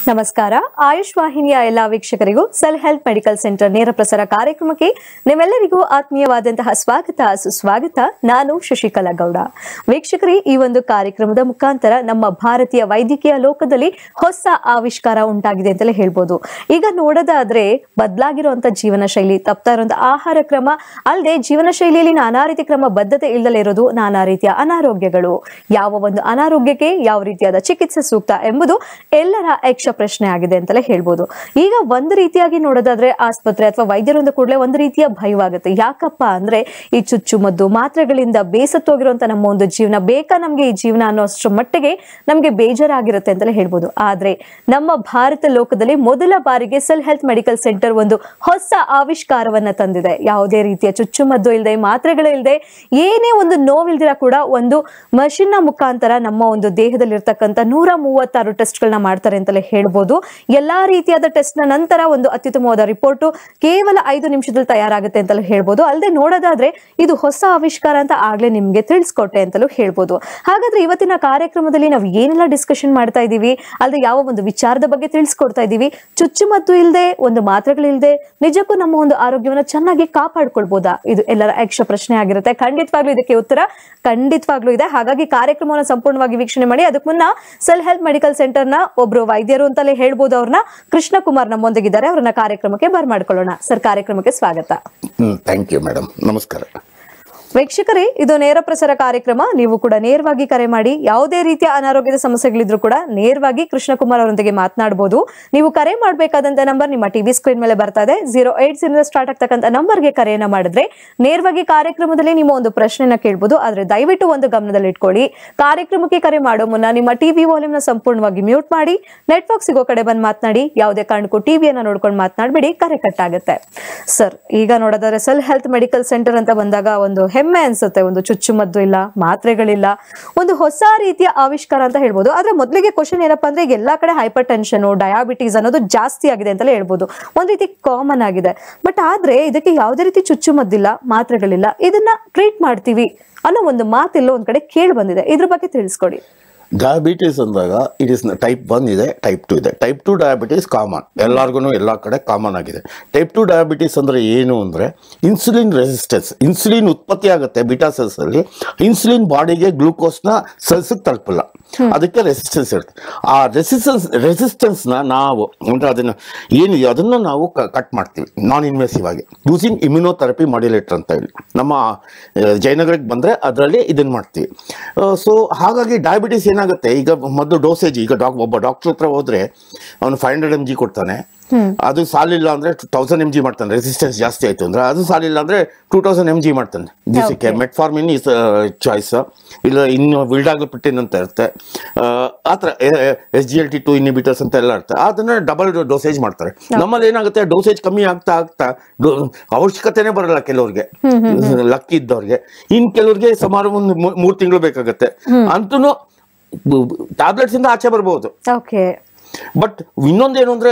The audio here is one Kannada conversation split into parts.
ನಮಸ್ಕಾರ ಆಯುಷ್ ವಾಹಿನಿಯ ಎಲ್ಲಾ ವೀಕ್ಷಕರಿಗೂ ಸೆಲ್ ಹೆಲ್ತ್ ಮೆಡಿಕಲ್ ಸೆಂಟರ್ ನೇರ ಪ್ರಸಾರ ಕಾರ್ಯಕ್ರಮಕ್ಕೆ ನಿಮ್ಮೆಲ್ಲರಿಗೂ ಆತ್ಮೀಯವಾದಂತಹ ಸ್ವಾಗತ ಸುಸ್ವಾಗತ ನಾನು ಶಶಿಕಲಾ ಗೌಡ ವೀಕ್ಷಕರೇ ಈ ಒಂದು ಕಾರ್ಯಕ್ರಮದ ಮುಖಾಂತರ ನಮ್ಮ ಭಾರತೀಯ ವೈದ್ಯಕೀಯ ಲೋಕದಲ್ಲಿ ಹೊಸ ಆವಿಷ್ಕಾರ ಉಂಟಾಗಿದೆ ಅಂತಲೇ ಹೇಳ್ಬೋದು ಈಗ ನೋಡೋದಾದ್ರೆ ಬದಲಾಗಿರುವಂತ ಜೀವನ ಶೈಲಿ ತಪ್ತಾ ಇರುವಂತ ಆಹಾರ ಕ್ರಮ ಅಲ್ಲದೆ ಜೀವನ ಶೈಲಿಯಲ್ಲಿ ನಾನಾ ರೀತಿ ಕ್ರಮ ಬದ್ಧತೆ ಇಲ್ಲದಲೇ ಇರೋದು ನಾನಾ ರೀತಿಯ ಅನಾರೋಗ್ಯಗಳು ಯಾವ ಒಂದು ಅನಾರೋಗ್ಯಕ್ಕೆ ಯಾವ ರೀತಿಯಾದ ಚಿಕಿತ್ಸೆ ಸೂಕ್ತ ಎಂಬುದು ಎಲ್ಲರ ಯಕ್ಷ ಪ್ರಶ್ನೆ ಆಗಿದೆ ಅಂತಲೇ ಹೇಳ್ಬೋದು ಈಗ ಒಂದು ರೀತಿಯಾಗಿ ನೋಡೋದಾದ್ರೆ ಆಸ್ಪತ್ರೆ ಅಥವಾ ವೈದ್ಯರೊಂದು ಕೂಡಲೇ ಒಂದು ರೀತಿಯ ಭಯವಾಗುತ್ತೆ ಯಾಕಪ್ಪ ಅಂದ್ರೆ ಈ ಚುಚ್ಚುಮದ್ದು ಮಾತ್ರೆಗಳಿಂದ ಬೇಸತ್ತೋಗಿರುವಂತ ನಮ್ಮ ಒಂದು ಜೀವನ ಬೇಕಾ ನಮ್ಗೆ ಈ ಜೀವನ ಅನ್ನೋಷ್ಟರ ಮಟ್ಟಿಗೆ ನಮ್ಗೆ ಬೇಜಾರಾಗಿರುತ್ತೆ ಅಂತಲೇ ಹೇಳ್ಬೋದು ಆದ್ರೆ ನಮ್ಮ ಭಾರತ ಲೋಕದಲ್ಲಿ ಮೊದಲ ಬಾರಿಗೆ ಸೆಲ್ ಹೆಲ್ತ್ ಮೆಡಿಕಲ್ ಸೆಂಟರ್ ಒಂದು ಹೊಸ ಆವಿಷ್ಕಾರವನ್ನ ತಂದಿದೆ ಯಾವುದೇ ರೀತಿಯ ಚುಚ್ಚುಮದ್ದು ಇಲ್ಲದೆ ಮಾತ್ರೆಗಳು ಇಲ್ಲದೆ ಏನೇ ಒಂದು ನೋವಿಲ್ದಿರ ಕೂಡ ಒಂದು ಮಷಿನ್ ನ ಮುಖಾಂತರ ನಮ್ಮ ಒಂದು ದೇಹದಲ್ಲಿರ್ತಕ್ಕಂಥ ನೂರ ಮೂವತ್ತಾರು ಟೆಸ್ಟ್ಗಳನ್ನ ಮಾಡ್ತಾರೆ ಅಂತಲೇ ಹೇಳ್ಬೋದು ಎಲ್ಲಾ ರೀತಿಯಾದ ಟೆಸ್ಟ್ ನ ನಂತರ ಒಂದು ಅತ್ಯುತ್ತಮವಾದ ರಿಪೋರ್ಟ್ ಕೇವಲ ಐದು ನಿಮಿಷದಲ್ಲಿ ತಯಾರಾಗುತ್ತೆ ಅಂತಲೂ ಹೇಳ್ಬೋದು ಅಲ್ಲದೆ ನೋಡೋದಾದ್ರೆ ಇದು ಹೊಸ ಆವಿಷ್ಕಾರ ಅಂತ ಆಗ್ಲೇ ನಿಮ್ಗೆ ತಿಳಿಸ್ಕೊಟ್ಟೆ ಅಂತಲೂ ಹೇಳ್ಬೋದು ಹಾಗಾದ್ರೆ ಇವತ್ತಿನ ಕಾರ್ಯಕ್ರಮದಲ್ಲಿ ನಾವು ಏನೆಲ್ಲ ಡಿಸ್ಕಷನ್ ಮಾಡ್ತಾ ಇದೀವಿ ಅಲ್ಲದೆ ಯಾವ ಒಂದು ವಿಚಾರದ ಬಗ್ಗೆ ತಿಳಿಸ್ಕೊಡ್ತಾ ಇದೀವಿ ಚುಚ್ಚುಮದ್ದು ಇಲ್ಲದೆ ಒಂದು ಮಾತ್ರೆಗಳಿಲ್ಲದೆ ನಿಜಕ್ಕೂ ನಮ್ಮ ಒಂದು ಆರೋಗ್ಯವನ್ನ ಚೆನ್ನಾಗಿ ಕಾಪಾಡ್ಕೊಳ್ಬೋದಾ ಇದು ಎಲ್ಲರ ಯಕ್ಷ ಪ್ರಶ್ನೆ ಆಗಿರುತ್ತೆ ಖಂಡಿತವಾಗ್ಲೂ ಇದಕ್ಕೆ ಉತ್ತರ ಖಂಡಿತವಾಗ್ಲೂ ಇದೆ ಹಾಗಾಗಿ ಕಾರ್ಯಕ್ರಮವನ್ನು ಸಂಪೂರ್ಣವಾಗಿ ವೀಕ್ಷಣೆ ಮಾಡಿ ಅದಕ್ಕೆ ಮುನ್ನ ಸೆಲ್ ಹೆಲ್ತ್ ಮೆಡಿಕಲ್ ಸೆಂಟರ್ ನ ಒಬ್ರು ವೈದ್ಯರು ಅಂತಲೇ ಹೇಳ್ಬೋದು ಅವ್ರನ್ನ ಕೃಷ್ಣ ಕುಮಾರ್ ನಮ್ಮೊಂದಿಗಿದ್ದಾರೆ ಅವ್ರನ್ನ ಕಾರ್ಯಕ್ರಮಕ್ಕೆ ಬರ್ಮಾಡ್ಕೊಳ್ಳೋಣ ಸರ್ ಕಾರ್ಯಕ್ರಮಕ್ಕೆ ಸ್ವಾಗತ ಥ್ಯಾಂಕ್ ಯು ಮೇಡಮ್ ನಮಸ್ಕಾರ ವೀಕ್ಷಕರೇ ಇದು ನೇರ ಪ್ರಸಾರ ಕಾರ್ಯಕ್ರಮ ನೀವು ಕೂಡ ನೇರವಾಗಿ ಕರೆ ಮಾಡಿ ಯಾವುದೇ ರೀತಿಯ ಅನಾರೋಗ್ಯದ ಸಮಸ್ಯೆಗಳಿದ್ರು ಕೂಡ ನೇರವಾಗಿ ಕೃಷ್ಣಕುಮಾರ್ ಅವರೊಂದಿಗೆ ಮಾತನಾಡಬಹುದು ನೀವು ಕರೆ ಮಾಡಬೇಕಾದಂತ ನಂಬರ್ ನಿಮ್ಮ ಟಿವಿ ಸ್ಕ್ರೀನ್ ಮೇಲೆ ಬರ್ತಾ ಇದೆ ಜೀರೋ ಏಟ್ ಜೀರೋ ಸ್ಟಾರ್ಟ್ ಆಗ್ತಕ್ಕಂಥ ನಂಬರ್ಗೆ ಕರೆಯನ್ನ ಮಾಡಿದ್ರೆ ನೇರವಾಗಿ ಕಾರ್ಯಕ್ರಮದಲ್ಲಿ ನಿಮ್ಮ ಒಂದು ಪ್ರಶ್ನೆನ ಕೇಳ್ಬೋದು ಆದ್ರೆ ದಯವಿಟ್ಟು ಒಂದು ಗಮನದಲ್ಲಿ ಇಟ್ಕೊಳ್ಳಿ ಕಾರ್ಯಕ್ರಮಕ್ಕೆ ಕರೆ ಮಾಡೋ ಮುನ್ನ ನಿಮ್ಮ ಟಿವಿ ವಾಲ್ಯೂಮ್ನ ಸಂಪೂರ್ಣವಾಗಿ ಮ್ಯೂಟ್ ಮಾಡಿ ನೆಟ್ವರ್ಕ್ ಸಿಗೋ ಕಡೆ ಬಂದು ಮಾತನಾಡಿ ಯಾವುದೇ ಕಾರಣಕ್ಕೂ ಟಿವಿಯನ್ನ ನೋಡ್ಕೊಂಡು ಮಾತನಾಡಬೇಡಿ ಕರೆ ಕಟ್ ಆಗುತ್ತೆ ಸರ್ ಈಗ ನೋಡೋದಾದ್ರೆ ಸೆಲ್ ಹೆಲ್ತ್ ಮೆಡಿಕಲ್ ಸೆಂಟರ್ ಅಂತ ಬಂದಾಗ ಒಂದು ಹೆಮ್ಮೆ ಅನ್ಸುತ್ತೆ ಒಂದು ಚುಚ್ಚುಮದ್ದು ಇಲ್ಲ ಮಾತ್ರೆಗಳಿಲ್ಲ ಒಂದು ಹೊಸ ರೀತಿಯ ಆವಿಷ್ಕಾರ ಅಂತ ಹೇಳ್ಬೋದು ಆದ್ರೆ ಮೊದಲಿಗೆ ಕ್ವಶನ್ ಏನಪ್ಪಾ ಅಂದ್ರೆ ಈಗ ಎಲ್ಲಾ ಕಡೆ ಹೈಪರ್ ಟೆನ್ಷನ್ ಡಯಾಬಿಟೀಸ್ ಅನ್ನೋದು ಜಾಸ್ತಿ ಆಗಿದೆ ಅಂತಲೇ ಹೇಳ್ಬೋದು ಒಂದ್ ರೀತಿ ಕಾಮನ್ ಆಗಿದೆ ಬಟ್ ಆದ್ರೆ ಇದಕ್ಕೆ ಯಾವುದೇ ರೀತಿ ಚುಚ್ಚುಮದ್ದಿಲ್ಲ ಮಾತ್ರೆಗಳಿಲ್ಲ ಇದನ್ನ ಟ್ರೀಟ್ ಮಾಡ್ತೀವಿ ಅನ್ನೋ ಒಂದು ಮಾತಿಲ್ಲೋ ಒಂದ್ ಕಡೆ ಕೇಳಿ ಬಂದಿದೆ ಇದ್ರ ಬಗ್ಗೆ ತಿಳಿಸ್ಕೊಡಿ ಡಯಾಬಿಟೀಸ್ ಅಂದಾಗ ಇಟ್ ಇಸ್ ಟೈಪ್ ಒನ್ ಇದೆ ಟೈಪ್ ಟು ಇದೆ ಟೈಪ್ ಟು ಡಯಾಬಿಟೀಸ್ ಕಾಮನ್ ಎಲ್ಲರಿಗೂ ಎಲ್ಲ ಕಡೆ ಕಾಮನ್ ಆಗಿದೆ ಟೈಪ್ ಟು ಡಯಾಬಿಟೀಸ್ ಅಂದರೆ ಏನು ಅಂದರೆ ಇನ್ಸುಲಿನ್ ರೆಸಿಸ್ಟೆನ್ಸ್ ಇನ್ಸುಲಿನ್ ಉತ್ಪತ್ತಿ ಆಗುತ್ತೆ ಬಿಟಾ ಸೆಲ್ಸ್ ಅಲ್ಲಿ ಇನ್ಸುಲಿನ್ ಬಾಡಿಗೆ ಗ್ಲೂಕೋಸ್ನ ಸೆಲ್ಸ್ಗೆ ತಲುಪಲ್ಲ ಅದಕ್ಕೆ ರೆಸಿಸ್ಟೆನ್ಸ್ ಇರುತ್ತೆ ಆ ರೆಸಿಸ್ಟೆನ್ಸ್ ರೆಸಿಸ್ಟೆನ್ಸ್ನ ನಾವು ಅಂದರೆ ಅದನ್ನು ಏನಿದೆಯೋ ಅದನ್ನು ನಾವು ಕಟ್ ಮಾಡ್ತೀವಿ ನಾನ್ ಇನ್ವೆಸಿವ್ ಆಗಿ ಯೂಸಿಂಗ್ ಇಮ್ಯುನೋಥೆರಪಿ ಮಾಡ್ಯುಲೇಟರ್ ಅಂತ ಹೇಳಿ ನಮ್ಮ ಆ, ಜಯನಗರಕ್ಕೆ ಬಂದರೆ ಅದರಲ್ಲಿ ಇದನ್ನು ಮಾಡ್ತೀವಿ ಸೊ ಹಾಗಾಗಿ ಡಯಾಬಿಟಿಸ್ ಏನಾಗುತ್ತೆ ಈಗ ಮೊದಲು ಡೋಸೇಜ್ ಈಗ ಡಾಕ್ ಒಬ್ಬ ಡಾಕ್ಟರ್ ಹತ್ರ ಹೋದ್ರೆ ಅವನು ಫೈವ್ ಹಂಡ್ರೆಡ್ ಎಮ್ ಜಿ ಕೊಡ್ತಾನೆ ಅದು ಸಾಲಿಲ್ಲ ಅಂದ್ರೆ ತೌಸಂಡ್ ಎಮ್ ಜಿ ಮಾಡ್ತಾನೆ ರೆಸಿಸ್ಟೆನ್ಸ್ ಜಾಸ್ತಿ ಆಯ್ತು ಅಂದ್ರೆ ಅದು ಸಾಲಿಲ್ಲ ಅಂದ್ರೆ ಟೂ ತೌಸಂಡ್ ಎಮ್ ಜಿ ಮಾಡ್ತಾನೆ ದಿವಸಕ್ಕೆ ಮೆಟ್ಫಾರ್ಮಿನ್ ಇಸ್ ಚಾಯ್ಸ್ ಇಲ್ಲ ಇನ್ನು ವಿಲ್ಡಾಗ್ಲಿಪಿಟಿನ್ ಅಂತ ಇರುತ್ತೆ ಆ, ಆ ಥರ S G L T two inhibitors ಅಂತ ಎಲ್ಲ ಇರುತ್ತೆ ಅದನ್ನ ಡಬಲ್ ಡೋಸೇಜ್ ಮಾಡ್ತಾರೆ ನಮ್ಮಲ್ಲಿ ಏನಾಗುತ್ತೆ ಡೋಸೇಜ್ ಕಮ್ಮಿ ಆಗ್ತಾ ಆಗ್ತಾ ಡೋ- ಅವಶ್ಯಕತೆನೇ ಬರಲ್ಲ ಕೆಲವ್ರಿಗೆ ಲಕ್ಕಿ ಇದ್ದವ್ರಿಗೆ ಇನ್ ಕೆಲವ್ರಿಗೆ ಸುಮಾರು ಒಂದು ಮೂರು ತಿಂಗಳು ಬೇಕಾಗತ್ತೆ ಅಂತೂ ಟ್ಯಾಬ್ಲೆಟ್ಸ್ ಇಂದ ಆಚೆ ಬರ್ಬೋದು ಓಕೆ ಬಟ್ ಇನ್ನೊಂದೇನು ಅಂದ್ರೆ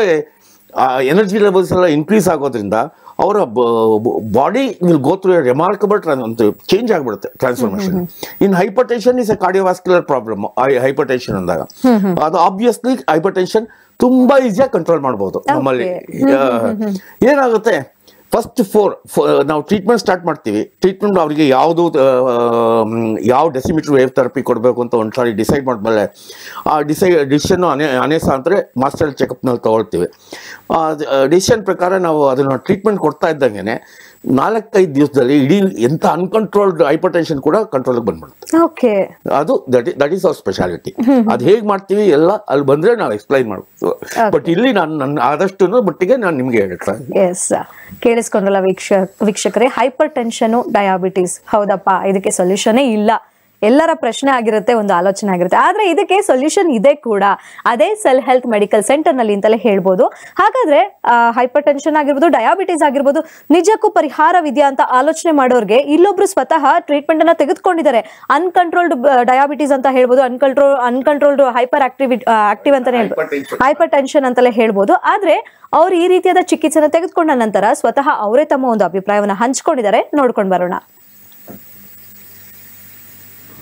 ಎನರ್ಜಿ ಲೆವೆಲ್ಸ್ ಎಲ್ಲ ಇನ್ಕ್ರೀಸ್ ಆಗೋದ್ರಿಂದ ಅವರ body will go through remarkable change ಆಗ್ಬಿಡುತ್ತೆ transformation in hypertension is a cardiovascular problem hypertension ಅಂದಾಗ ಅದು ಆಬ್ವಿಯಸ್ಲಿ ಹೈಪರ್ ಟೆನ್ಷನ್ ತುಂಬಾ ಈಸಿಯಾಗಿ ಕಂಟ್ರೋಲ್ ಮಾಡ್ಬೋದು ನಮ್ಮಲ್ಲಿ ಆ, ಏನಾಗುತ್ತೆ ಫಸ್ಟ್ ಫೋರ್ ನಾವು ಟ್ರೀಟ್ಮೆಂಟ್ ಸ್ಟಾರ್ಟ್ ಮಾಡ್ತೀವಿ ಟ್ರೀಟ್ಮೆಂಟ್ ಅವರಿಗೆ ಯಾವುದು ಯಾವ ಡೆಸಿಮೀಟರ್ ವೇವ್ ಥೆರಪಿ ಕೊಡಬೇಕು ಅಂತ ಒಂದು ಸಾರಿ ಡಿಸೈಡ್ ಮಾಡಿದ್ಮೇಲೆ ಆ ಡಿಸೈ ಡಿಸಿಷನ್ನು ಅನೇ ಅನೇಸ ಅಂದರೆ ಮಾಸ್ಟರ್ ಚೆಕಪ್ನಲ್ಲಿ ತಗೊಳ್ತೀವಿ ಆ ಡಿಸಿಷನ್ ಪ್ರಕಾರ ನಾವು ಅದನ್ನು ಟ್ರೀಟ್ಮೆಂಟ್ ಕೊಡ್ತಾ ಇದ್ದಂಗೆ ನಾಲ್ಕೈದು ದಿವಸದಲ್ಲಿ ಇಡೀ ಎಂಥ ಅನ್ಕಂಟ್ರೋಲ್ಡ್ ಹೈಪರ್ ಟೆನ್ಷನ್ ಕೂಡ ಕಂಟ್ರೋಲ್ಗೆ ಬಂದ್ಬಿಡುತ್ತೆ ಓಕೆ ಅದು that that is our speciality ಅದು ಹೇಗೆ ಮಾಡ್ತೀವಿ ಎಲ್ಲ ಅಲ್ಲಿ ಬಂದರೆ ನಾವು ಎಕ್ಸ್ಪ್ಲೈನ್ ಮಾಡ್ಬೋದು ಬಟ್ ಇಲ್ಲಿ ನಾನು ನನ್ನ ಆದಷ್ಟು ಮಟ್ಟಿಗೆ ನಾನು ನಿಮಗೆ ಹೇಳ್ತಾ ಎಸ್ ಕೇಳಿಸ್ಕೊಂಡ್ರಲ್ಲ ವೀಕ್ಷ ವೀಕ್ಷಕರೇ ಹೈಪರ್ ಟೆನ್ಷನ್ ಡಯಾಬಿಟೀಸ್ ಹೌದಪ್ಪ ಇದಕ್ಕೆ ಸೊಲ್ಯೂಷನೇ ಇಲ್ಲ ಎಲ್ಲರ ಪ್ರಶ್ನೆ ಆಗಿರುತ್ತೆ ಒಂದು ಆಲೋಚನೆ ಆಗಿರುತ್ತೆ ಆದ್ರೆ ಇದಕ್ಕೆ ಸೊಲ್ಯೂಷನ್ ಇದೆ ಕೂಡ ಅದೇ ಸೆಲ್ ಹೆಲ್ತ್ ಮೆಡಿಕಲ್ ಸೆಂಟರ್ ನಲ್ಲಿ ಅಂತಲೇ ಹೇಳ್ಬೋದು ಹಾಗಾದ್ರೆ ಹೈಪರ್ ಟೆನ್ಷನ್ ಆಗಿರ್ಬೋದು ಡಯಾಬಿಟೀಸ್ ಆಗಿರ್ಬೋದು ನಿಜಕ್ಕೂ ಪರಿಹಾರವಿದೆಯಾ ಅಂತ ಆಲೋಚನೆ ಮಾಡೋರ್ಗೆ ಇಲ್ಲೊಬ್ರು ಸ್ವತಃ ಟ್ರೀಟ್ಮೆಂಟ್ ಅನ್ನ ತೆಗೆದುಕೊಂಡಿದ್ದಾರೆ ಅನ್ಕಂಟ್ರೋಲ್ಡ್ ಡಯಾಬಿಟೀಸ್ ಅಂತ ಹೇಳ್ಬೋದು uncontrol uncontrolled hyper activi active ಅಂತಾನೆ ಹೇಳ್ಬೋದು ಹೈಪರ್ ಟೆನ್ಷನ್ ಅಂತೆಲ್ಲ ಹೇಳ್ಬೋದು ಆದ್ರೆ ಅವ್ರು ಈ ರೀತಿಯಾದ ಚಿಕಿತ್ಸೆನ ತೆಗೆದುಕೊಂಡ ನಂತರ ಸ್ವತಃ ಅವರೇ ತಮ್ಮ ಒಂದು ಅಭಿಪ್ರಾಯವನ್ನ ಹಂಚ್ಕೊಂಡಿದ್ದಾರೆ ನೋಡ್ಕೊಂಡು ಬರೋಣ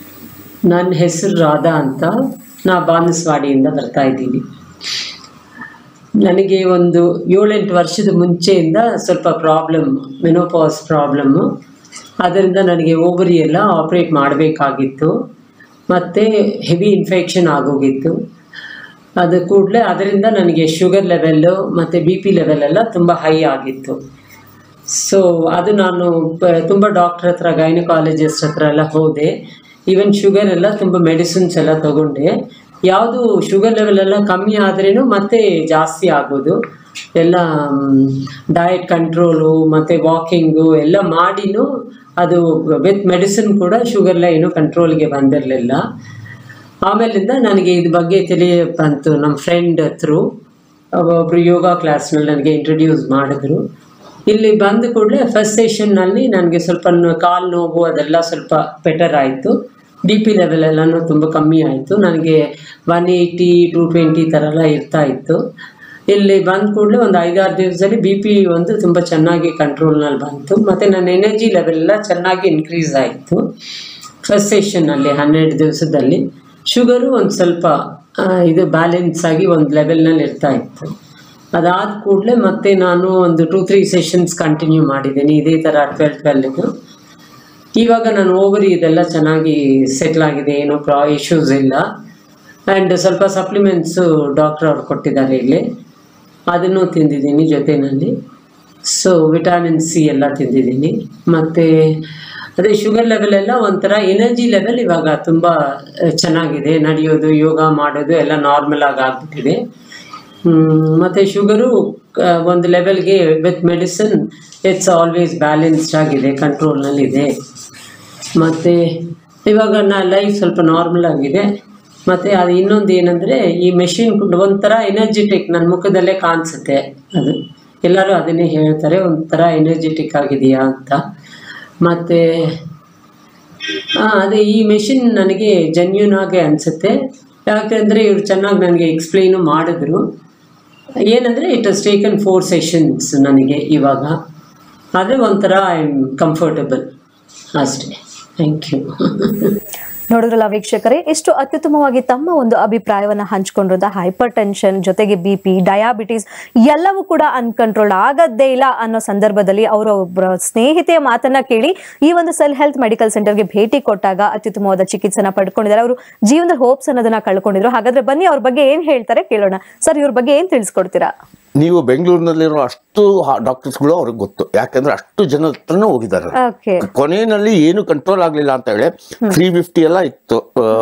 ನನ್ನ ಹೆಸರು ರಾಧಾ ಅಂತ ನಾ ಬಾನಸವಾಡಿಯಿಂದ ಬರ್ತಾ ಇದ್ದೀನಿ ನನಗೆ ಒಂದು ಏಳೆಂಟು ವರ್ಷದ ಮುಂಚೆಯಿಂದ ಸ್ವಲ್ಪ ಪ್ರಾಬ್ಲಮ್ ಮೆನೋಪಾಸ್ ಪ್ರಾಬ್ಲಮ್ಮು ಅದರಿಂದ ನನಗೆ ಓವರಿ ಎಲ್ಲ ಆಪ್ರೇಟ್ ಮಾಡಬೇಕಾಗಿತ್ತು ಮತ್ತು ಹೆವಿ ಇನ್ಫೆಕ್ಷನ್ ಆಗೋಗಿತ್ತು ಅದು ಕೂಡಲೇ ಅದರಿಂದ ನನಗೆ ಶುಗರ್ ಲೆವೆಲ್ಲು ಮತ್ತು ಬಿ ಪಿ ಲೆವೆಲ್ ಎಲ್ಲ ತುಂಬ ಹೈ ಆಗಿತ್ತು ಸೊ ಅದು ನಾನು ಪ- ತುಂಬ ಡಾಕ್ಟ್ರ್ ಹತ್ರ ಗೈನಕಾಲಜಿಸ್ಟ್ ಹತ್ರ ಎಲ್ಲ ಹೋದೆ ಈವನ್ ಶುಗರ್ ಎಲ್ಲ ತುಂಬ ಮೆಡಿಸಿನ್ಸ್ ಎಲ್ಲ ತಗೊಂಡೆ ಯಾವುದು ಶುಗರ್ ಲೆವೆಲ್ ಎಲ್ಲ ಕಮ್ಮಿ ಆದ್ರೇನು ಮತ್ತೆ ಜಾಸ್ತಿ ಆಗೋದು ಎಲ್ಲ ಡಯಟ್ ಕಂಟ್ರೋಲು ಮತ್ತು ವಾಕಿಂಗು ಎಲ್ಲ ಮಾಡಿನೂ ಅದು ವಿತ್ ಮೆಡಿಸಿನ್ ಕೂಡ ಶುಗರ್ ಎಲ್ಲ ಏನೂ ಕಂಟ್ರೋಲ್ಗೆ ಬಂದಿರಲಿಲ್ಲ ಆಮೇಲಿಂದ ನನಗೆ ಇದ್ರ ಬಗ್ಗೆ ತಿಳಿ ಬಂತು ನಮ್ಮ ಫ್ರೆಂಡ್ ಥ್ರೂ ಒಬ್ಬರು ಯೋಗ ಕ್ಲಾಸ್ನಲ್ಲಿ ನನಗೆ ಇಂಟ್ರಡ್ಯೂಸ್ ಮಾಡಿದ್ರು ಇಲ್ಲಿ ಬಂದ ಕೂಡಲೇ ಫಸ್ಟ್ ಸೆಷನ್ನಲ್ಲಿ ನನಗೆ ಸ್ವಲ್ಪ ನ- ಕಾಲು ನೋವು ಅದೆಲ್ಲ ಸ್ವಲ್ಪ ಬೆಟರ್ ಆಯಿತು ಬಿ ಪಿ ಲೆವೆಲ್ ಎಲ್ಲನೂ ತುಂಬ ಕಮ್ಮಿ ಆಯಿತು ನನಗೆ ಒನ್ ಏಯ್ಟಿ ಟು ಟ್ವೆಂಟಿ ಥರ ಎಲ್ಲ ಇರ್ತಾ ಇತ್ತು ಇಲ್ಲಿ ಬಂದ ಕೂಡಲೇ ಒಂದು ಐದಾರು ದಿವಸದಲ್ಲಿ ಬಿ ಪಿ ಒಂದು ತುಂಬ ಚೆನ್ನಾಗಿ ಕಂಟ್ರೋಲ್ನಲ್ಲಿ ಬಂತು ಮತ್ತು ನನ್ನ ಎನರ್ಜಿ ಲೆವೆಲ್ ಎಲ್ಲ ಚೆನ್ನಾಗಿ ಇನ್ಕ್ರೀಸ್ ಆಯಿತು ಫಸ್ಟ್ ಸೆಷನ್ನಲ್ಲಿ ಹನ್ನೆರಡು ದಿವಸದಲ್ಲಿ ಶುಗರು ಒಂದು ಸ್ವಲ್ಪ ಆ, ಇದು ಬ್ಯಾಲೆನ್ಸ್ ಆಗಿ ಒಂದು ಲೆವೆಲ್ನಲ್ಲಿ ಇರ್ತಾ ಇತ್ತು ಅದಾದ ಕೂಡಲೇ ಮತ್ತೆ ನಾನು ಒಂದು ಟೂ ತ್ರೀ ಸೆಷನ್ಸ್ ಕಂಟಿನ್ಯೂ ಮಾಡಿದ್ದೀನಿ ಇದೇ ಥರ ಟ್ವೆಲ್ ಟ್ವೆಲ್ದು ಇವಾಗ ನಾನು ಓವರಿ ಇದೆಲ್ಲ ಚೆನ್ನಾಗಿ ಸೆಟ್ಲ್ ಆಗಿದೆ ಏನೂ ಪ್ರಾ ಇಶ್ಯೂಸ್ ಇಲ್ಲ ಆ್ಯಂಡ್ ಸ್ವಲ್ಪ ಸಪ್ಲಿಮೆಂಟ್ಸು ಡಾಕ್ಟ್ರ್ ಅವ್ರು ಕೊಟ್ಟಿದ್ದಾರೆ ಇಲ್ಲಿ ಅದನ್ನು ತಿಂದಿದ್ದೀನಿ ಜೊತೆಯಲ್ಲಿ ಸೊ ವಿಟಾಮಿನ್ ಸಿ ಎಲ್ಲ ತಿಂದಿದ್ದೀನಿ ಮತ್ತು ಅದೇ ಶುಗರ್ ಲೆವೆಲ್ ಎಲ್ಲ ಒಂಥರ ಎನರ್ಜಿ ಲೆವೆಲ್ ಇವಾಗ ತುಂಬ ಆ, ಚೆನ್ನಾಗಿದೆ ನಡೆಯೋದು ಯೋಗ ಮಾಡೋದು ಎಲ್ಲ ನಾರ್ಮಲ್ ಆಗಿ ಆಗ್ಬಿಟ್ಟಿದೆ ಮತ್ತು ಶುಗರು ಒಂದು ಲೆವೆಲ್ಗೆ with medicine it's always balanced ಆಗಿದೆ ಕಂಟ್ರೋಲ್ನಲ್ಲಿದೆ ಮತ್ತು ಇವಾಗ ನಾ ಲೈಫ್ ಸ್ವಲ್ಪ ನಾರ್ಮಲ್ ಆಗಿದೆ ಮತ್ತು ಅದು ಇನ್ನೊಂದು ಏನಂದರೆ ಈ ಮೆಷಿನ್ ಒಂಥರ ಎನರ್ಜೆಟಿಕ್ ನನ್ನ ಮುಖದಲ್ಲೇ ಕಾಣಿಸುತ್ತೆ ಅದು ಎಲ್ಲರೂ ಅದನ್ನೇ ಹೇಳ್ತಾರೆ ಒಂಥರ ಎನರ್ಜೆಟಿಕ್ ಆಗಿದೆಯಾ ಅಂತ ಮತ್ತು ಅದೇ ಈ ಮೆಷಿನ್ ನನಗೆ ಜೆನ್ಯೂನ್ ಆಗಿ ಅನಿಸುತ್ತೆ ಯಾಕೆಂದರೆ ಇವ್ರು ಚೆನ್ನಾಗಿ ನನಗೆ ಎಕ್ಸ್ಪ್ಲೈನು ಮಾಡಿದ್ರು ಏನಂದರೆ it has taken four sessions ನನಗೆ ಇವಾಗ ಆದರೆ ಒಂಥರ ಐ ಆಮ್ ಕಂಫರ್ಟಬಲ್ ಅಷ್ಟೇ ಥ್ಯಾಂಕ್ ಯು ನೋಡಿದ್ರಲ್ಲ ವೀಕ್ಷಕರೇ ಎಷ್ಟು ಅತ್ಯುತ್ತಮವಾಗಿ ತಮ್ಮ ಒಂದು ಅಭಿಪ್ರಾಯವನ್ನ ಹಂಚಿಕೊಂಡಿರೋದ ಹೈಪರ್ ಟೆನ್ಷನ್ ಜೊತೆಗೆ ಬಿ ಪಿ ಡಯಾಬಿಟಿಸ್ ಎಲ್ಲವೂ ಕೂಡ ಅನ್ಕಂಟ್ರೋಲ್ ಆಗದ್ದೇ ಇಲ್ಲ ಅನ್ನೋ ಸಂದರ್ಭದಲ್ಲಿ ಅವರ ಒಬ್ಬರ ಸ್ನೇಹಿತೆಯ ಮಾತನ್ನ ಕೇಳಿ ಈ ಒಂದು ಸೆಲ್ ಹೆಲ್ತ್ ಮೆಡಿಕಲ್ ಸೆಂಟರ್ಗೆ ಭೇಟಿ ಕೊಟ್ಟಾಗ ಅತ್ಯುತ್ತಮವಾದ ಚಿಕಿತ್ಸೆನ ಪಡ್ಕೊಂಡಿದ್ದಾರೆ ಅವರು ಜೀವನದ ಹೋಪ್ಸ್ ಅನ್ನೋದನ್ನ ಕಳ್ಕೊಂಡಿದ್ರು ಹಾಗಾದ್ರೆ ಬನ್ನಿ ಅವ್ರ ಬಗ್ಗೆ ಏನ್ ಹೇಳ್ತಾರೆ ಕೇಳೋಣ ಸರ್ ಇವ್ರ ಬಗ್ಗೆ ಏನ್ ತಿಳಿಸ್ಕೊಡ್ತೀರಾ ನೀವು ಬೆಂಗಳೂರಿನಲ್ಲಿರೋ ಅಷ್ಟು ಡಾಕ್ಟರ್ಸ್ಗಳು ಅವ್ರಿಗೆ ಗೊತ್ತು ಯಾಕಂದ್ರೆ ಅಷ್ಟು ಜನ ಹತ್ರನೂ ಹೋಗಿದ್ದಾರೆ ಓಕೆ ಕೊನೆಯಲ್ಲಿ ಏನು ಕಂಟ್ರೋಲ್ ಆಗಲಿಲ್ಲ ಅಂತ ಹೇಳಿ ತ್ರೀ ಫಿಫ್ಟಿ ಎಲ್ಲ ಇತ್ತು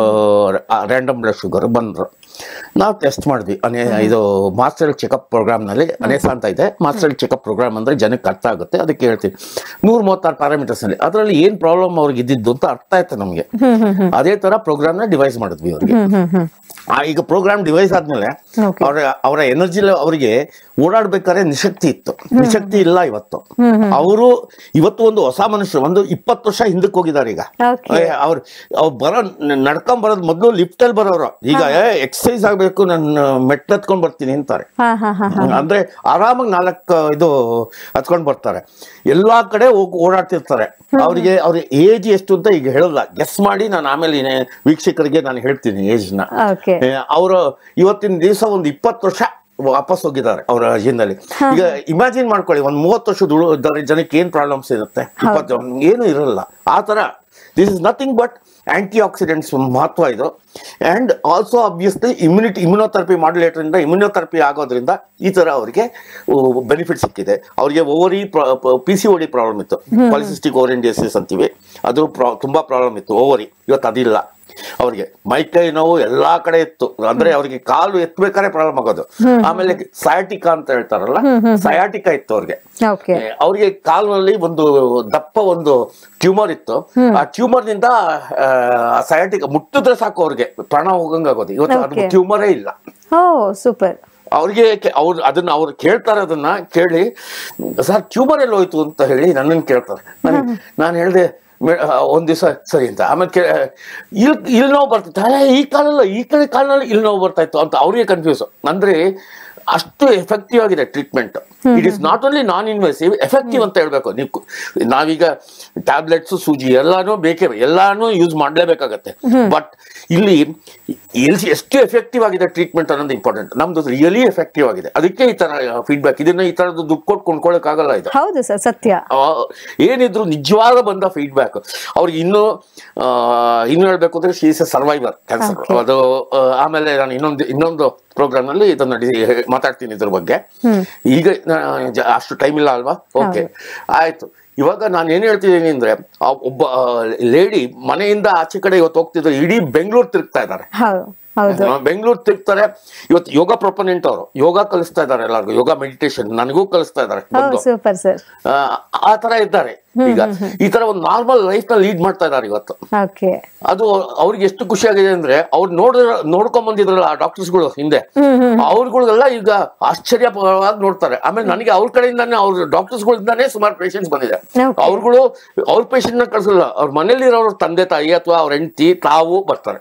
ರ್ಯಾಂಡಮ್ ಬ್ಲಡ್ ಶುಗರ್ ಬಂದರು ನಾವು ಟೆಸ್ಟ್ ಮಾಡಿದ್ವಿ ಅನೇ ಇದು ಮಾಸ್ಟರ್ ಚೆಕಪ್ ಪ್ರೋಗ್ರಾಮ್ನಲ್ಲಿ ಅನೇಸ ಅಂತ ಇದೆ ಮಾಸ್ಟರ್ ಚೆಕಪ್ ಪ್ರೋಗ್ರಾಮ್ ಅಂದರೆ ಜನಕ್ಕೆ ಅರ್ಥ ಆಗುತ್ತೆ ಅದಕ್ಕೆ ಹೇಳ್ತೀವಿ ನೂರ ಮೂವತ್ತಾರು ಪ್ಯಾರಾಮೀಟರ್ಸ್ನಲ್ಲಿ ಅದರಲ್ಲಿ ಏನು ಪ್ರಾಬ್ಲಮ್ ಅವ್ರಿಗೆ ಇದ್ದಿದ್ದು ಅಂತ ಅರ್ಥ ಆಯ್ತು ನಮಗೆ ಅದೇ ಥರ ಪ್ರೋಗ್ರಾಮ್ನ ಡಿವೈಸ್ ಮಾಡಿದ್ವಿ ಅವ್ರಿಗೆ ಹ್ಮ್ ಹ್ಮ್ ಹ್ಮ್ ಆ ಈಗ ಪ್ರೋಗ್ರಾಮ್ ಡಿವೈಸ್ ಆದ್ಮೇಲೆ Okay. ಅವರ ಅವರ ಎನರ್ಜಿ ಅವರಿಗೆ ಓಡಾಡ್ಬೇಕಾದ್ರೆ ನಿಶಕ್ತಿ ಇತ್ತು ನಿಶಕ್ತಿ ಇಲ್ಲ ಇವತ್ತು ಅವರು ಇವತ್ತು ಒಂದು ಹೊಸ ಮನುಷ್ಯರು ಒಂದು ಇಪ್ಪತ್ತು ವರ್ಷ ಹಿಂದಕ್ಕೆ ಹೋಗಿದ್ದಾರೆ ಈಗ Okay. ಅವ್ರು ಅವ್ರು ಬರೋ ನಡ್ಕೊಂಡ್ ಬರೋದು ಮೊದಲು ಲಿಫ್ಟ್ ಅಲ್ಲಿ ಬರೋರು ಈಗ ಎಕ್ಸಸೈಸ್ ಆಗ್ಬೇಕು ನಾನು ಮೆಟ್ಲು ಹತ್ಕೊಂಡ್ ಬರ್ತೀನಿ ಅಂತಾರೆ ಹಾ ಹಾ ಹಾ ಅಂದ್ರೆ ಆರಾಮಾಗಿ ನಾಲ್ಕು ಇದು ಹತ್ಕೊಂಡ್ ಬರ್ತಾರೆ ಎಲ್ಲಾ ಕಡೆ ಹೋಗಿ ಓಡಾಡ್ತಿರ್ತಾರೆ ಅವ್ರಿಗೆ ಅವ್ರ ಏಜ್ ಎಷ್ಟು ಅಂತ ಈಗ ಹೇಳಲ್ಲ ಗೆಸ್ ಮಾಡಿ ನಾನು ಆಮೇಲೆ ಇನ್ನ ವೀಕ್ಷಕರಿಗೆ ನಾನು ಹೇಳ್ತೀನಿ ಏಜ್ ನ ಓಕೆ ಅವರು ಇವತ್ತಿನ ದಿವಸ ಒಂದು ಇಪ್ಪತ್ತು ವರ್ಷ ವಾಪಸ್ ಹೋಗಿದ್ದಾರೆ ಅವರ ಜೀವನದಲ್ಲಿ ಈಗ ಇಮ್ಯಾಜಿನ್ ಮಾಡ್ಕೊಳ್ಳಿ ಒಂದ್ ಮೂವತ್ತು ವರ್ಷದ ಉಳು ಜನಕ್ಕೆ ಏನ್ ಪ್ರಾಬ್ಲಮ್ಸ್ ಇರುತ್ತೆ ಇಪ್ಪತ್ತು ಏನು ಇರಲ್ಲ ಆ ತರ this is nothing but antioxidants ಮಹತ್ವ ಇದು and also obviously immunity immunotherapy modulator immunotherapy ಆಗೋದ್ರಿಂದ ಈ ತರ ಅವರಿಗೆ ಬೆನಿಫಿಟ್ ಸಿಕ್ಕಿದೆ ಅವರಿಗೆ ovary P C O D problem ಇತ್ತು ಪಾಲಿಸಿಸ್ಟಿಕ್ ಓರಿಯಂಡಿಯಸಿಸ್ ಅಂತೀವಿ ಅದು ಪ್ರಾ- ತುಂಬಾ ಪ್ರಾಬ್ಲಮ್ ಇತ್ತು ಓವರಿ ಇವತ್ತು ಅದಿಲ್ಲ ಅವ್ರಿಗೆ ಮೈಕೈ ನೋವು ಎಲ್ಲಾ ಕಡೆ ಇತ್ತು ಅಂದ್ರೆ ಅವ್ರಿಗೆ ಕಾಲು ಎತ್ತಬೇಕಾದ್ರೆ ಪ್ರಾಬ್ಲಮ್ ಆಗೋದು ಆಮೇಲೆ ಸಯಾಟಿಕಾ ಅಂತ ಹೇಳ್ತಾರಲ್ಲ ಸಯಾಟಿಕಾ ಇತ್ತು ಅವ್ರಿಗೆ ಓಕೆ ಏ, ಅವ್ರಿಗೆ ಕಾಲಿನಲ್ಲಿ ಒಂದು ದಪ್ಪ ಒಂದು ಟ್ಯೂಮರ್ ಇತ್ತು ಆ ಟ್ಯೂಮರ್ ನಿಂದ ಸಯಾಟಿಕ ಮುಟ್ಟಿದ್ರೆ ಸಾಕು ಅವ್ರಿಗೆ ಪ್ರಾಣ ಹೋಗಂಗಾಗೋದು ಇವತ್ತು ಅದು Okay. ಟ್ಯೂಮರೇ ಇಲ್ಲ ಓ ಸೂಪರ್ ಅವ್ರಿಗೆ ಕೆ- ಅವ್ರು ಅದನ್ನ ಅವ್ರು ಕೇಳ್ತಾರೆ ಅದನ್ನ ಕೇಳಿ ಸರ್ ಟ್ಯೂಮರ್ ಎಲ್ಲ ಹೋಯ್ತು ಅಂತ ಹೇಳಿ ನನ್ನನ್ನು ಕೇಳ್ತಾರೆ ನಾನು ನಾನು ಹೇಳಿದೆ ಒಂದ್ ದಿವಸ ಸರಿ ಅಂತ ಆಮೇಲೆ ಕೇ ಇಲ್ಲಿ ಇಲ್ಲಿ ನೋವು ಬರ್ತಿತ್ತು ಅಲ್ಲ ಈ ಕಾಲಲ್ಲ ಈ ಕಡೆ ಕಾಲಿನಲ್ಲಿ ಇಲ್ಲಿ ನೋವು ಬರ್ತಾ ಇತ್ತು ಅಂತ ಅವ್ರಿಗೆ ಕನ್ಫ್ಯೂಸ್ ಅಂದ್ರೆ ಅಷ್ಟು ಎಫೆಕ್ಟಿವ್ ಆಗಿದೆ treatment it is not only non invasive effective ಅಂತ ಹೇಳ್ಬೇಕು ನೀವು ಕು- ನಾವೀಗ ಟ್ಯಾಬ್ಲೆಟ್ಸ್ ಸೂಜಿ ಎಲ್ಲಾನು ಬೇಕೇ ಎಲ್ಲಾನು ಯೂಸ್ ಮಾಡ್ಲೇಬೇಕಾಗತ್ತೆ ಬಟ್ ಇಲ್ಲಿ ಎಲ್ಲಿ ಎಷ್ಟು ಎಫೆಕ್ಟಿವ್ ಆಗಿದೆ ಟ್ರೀಟ್ಮೆಂಟ್ ಅನ್ನೋದು ಇಂಪಾರ್ಟೆಂಟ್ ನಮ್ದು ರಿಯಲಿ ಎಫೆಕ್ಟಿವ್ ಆಗಿದೆ ಅದಕ್ಕೆ ಈ ತರ ಫೀಡ್ಬ್ಯಾಕ್ ಇದನ್ನ ಈ ತರದ್ದು ದುಡ್ಡು ಕೊಟ್ಟು ಕೊಂಡ್ಕೊಳಕ್ಕಾಗಲ್ಲ ಇದು ಹೌದು ಸರ್ ಸತ್ಯ ಆ, ಏನಿದ್ರು ನಿಜವಾದ ಬಂದ ಫೀಡ್ಬ್ಯಾಕ್ ಅವ್ರಿಗೆ ಇನ್ನೂ ಆ, ಇನ್ನು ಹೇಳ್ಬೇಕು ಅಂದ್ರೆ she's a survivor cancer Okay. ಅದು ಆ, ಆಮೇಲೆ ನಾನು ಇನ್ನೊಂದು ಇನ್ನೊಂದು ಪ್ರೋಗ್ರಾಮ್ ನಲ್ಲಿ ಇದನ್ನ ನಡಿ ಮಾತಾಡ್ತೀನಿ ಇದ್ರ ಬಗ್ಗೆ ಈಗ ನಾ- ಜ- ಅಷ್ಟು ಟೈಮ್ ಇಲ್ಲ ಅಲ್ವಾ ಓಕೆ ಆಯ್ತು ಇವಾಗ ನಾನು ಏನ್ ಹೇಳ್ತಿದ್ದೀನಿ ಅಂದ್ರೆ ಆ ಒಬ್ಬ ಲೇಡಿ ಮನೆಯಿಂದ ಆಚೆ ಕಡೆ ಇವತ್ತು ಹೋಗ್ತಿದ್ರೆ ಇಡೀ ಬೆಂಗಳೂರು ತಿರುಗ್ತಾ ಇದ್ದಾರೆ ಹೌದು ಹೌದು ಬೆಂಗಳೂರು ತಿರುಗ್ತಾರೆ ಇವತ್ತು ಯೋಗ ಪ್ರೊಪನೆಂಟ್ ಅವರು ಯೋಗ ಕಲಿಸ್ತಾ ಇದ್ದಾರೆ ಎಲ್ಲರಿಗೂ ಯೋಗ ಮೆಡಿಟೇಷನ್ ನನಗೂ ಕಲಿಸ್ತಾ ಇದ್ದಾರೆ ಬಂದು ಸೂಪರ್ ಸರ್ ಆ, ಆ ತರ ಇದ್ದಾರೆ ಈಗ ಈ ತರ ಒಂದು ನಾರ್ಮಲ್ ಲೈಫ್ ನ ಲೀಡ್ ಮಾಡ್ತಾ ಇದ್ದಾರೆ ಇವತ್ತು ಓಕೆ ಅದು ಅವ್ರಿಗೆ ಎಷ್ಟು ಖುಷಿ ಆಗಿದೆ ಅಂದ್ರೆ ಅವ್ರು ನೋಡಿದ್ರ ನೋಡ್ಕೊಂಡ್ ಬಂದಿದ್ರಲ್ಲ ಆ ಡಾಕ್ಟರ್ಸ್ಗಳು ಹಿಂದೆ ಅವ್ರುಗಳಿಗೆಲ್ಲ ಈಗ ಆಶ್ಚರ್ಯವಾಗಿ ನೋಡ್ತಾರೆ ಆಮೇಲೆ ನನಗೆ ಅವ್ರ ಕಡೆಯಿಂದಾನೇ ಅವ್ರ ಡಾಕ್ಟರ್ಸ್ಗಳಿಂದಾನೇ ಸುಮಾರು ಪೇಷಂಟ್ಸ್ ಬಂದಿದೆ Okay. ಅವ್ರುಗಳು ಅವ್ರ ಪೇಷಂಟ್ ನ ಕಳ್ಸಲ್ಲ ಅವ್ರ ಮನೇಲಿ ಇರೋರು ತಂದೆ ತಾಯಿ ಅಥವಾ ಅವ್ರ ಹೆಂಡತಿ ತಾವು ಬರ್ತಾರೆ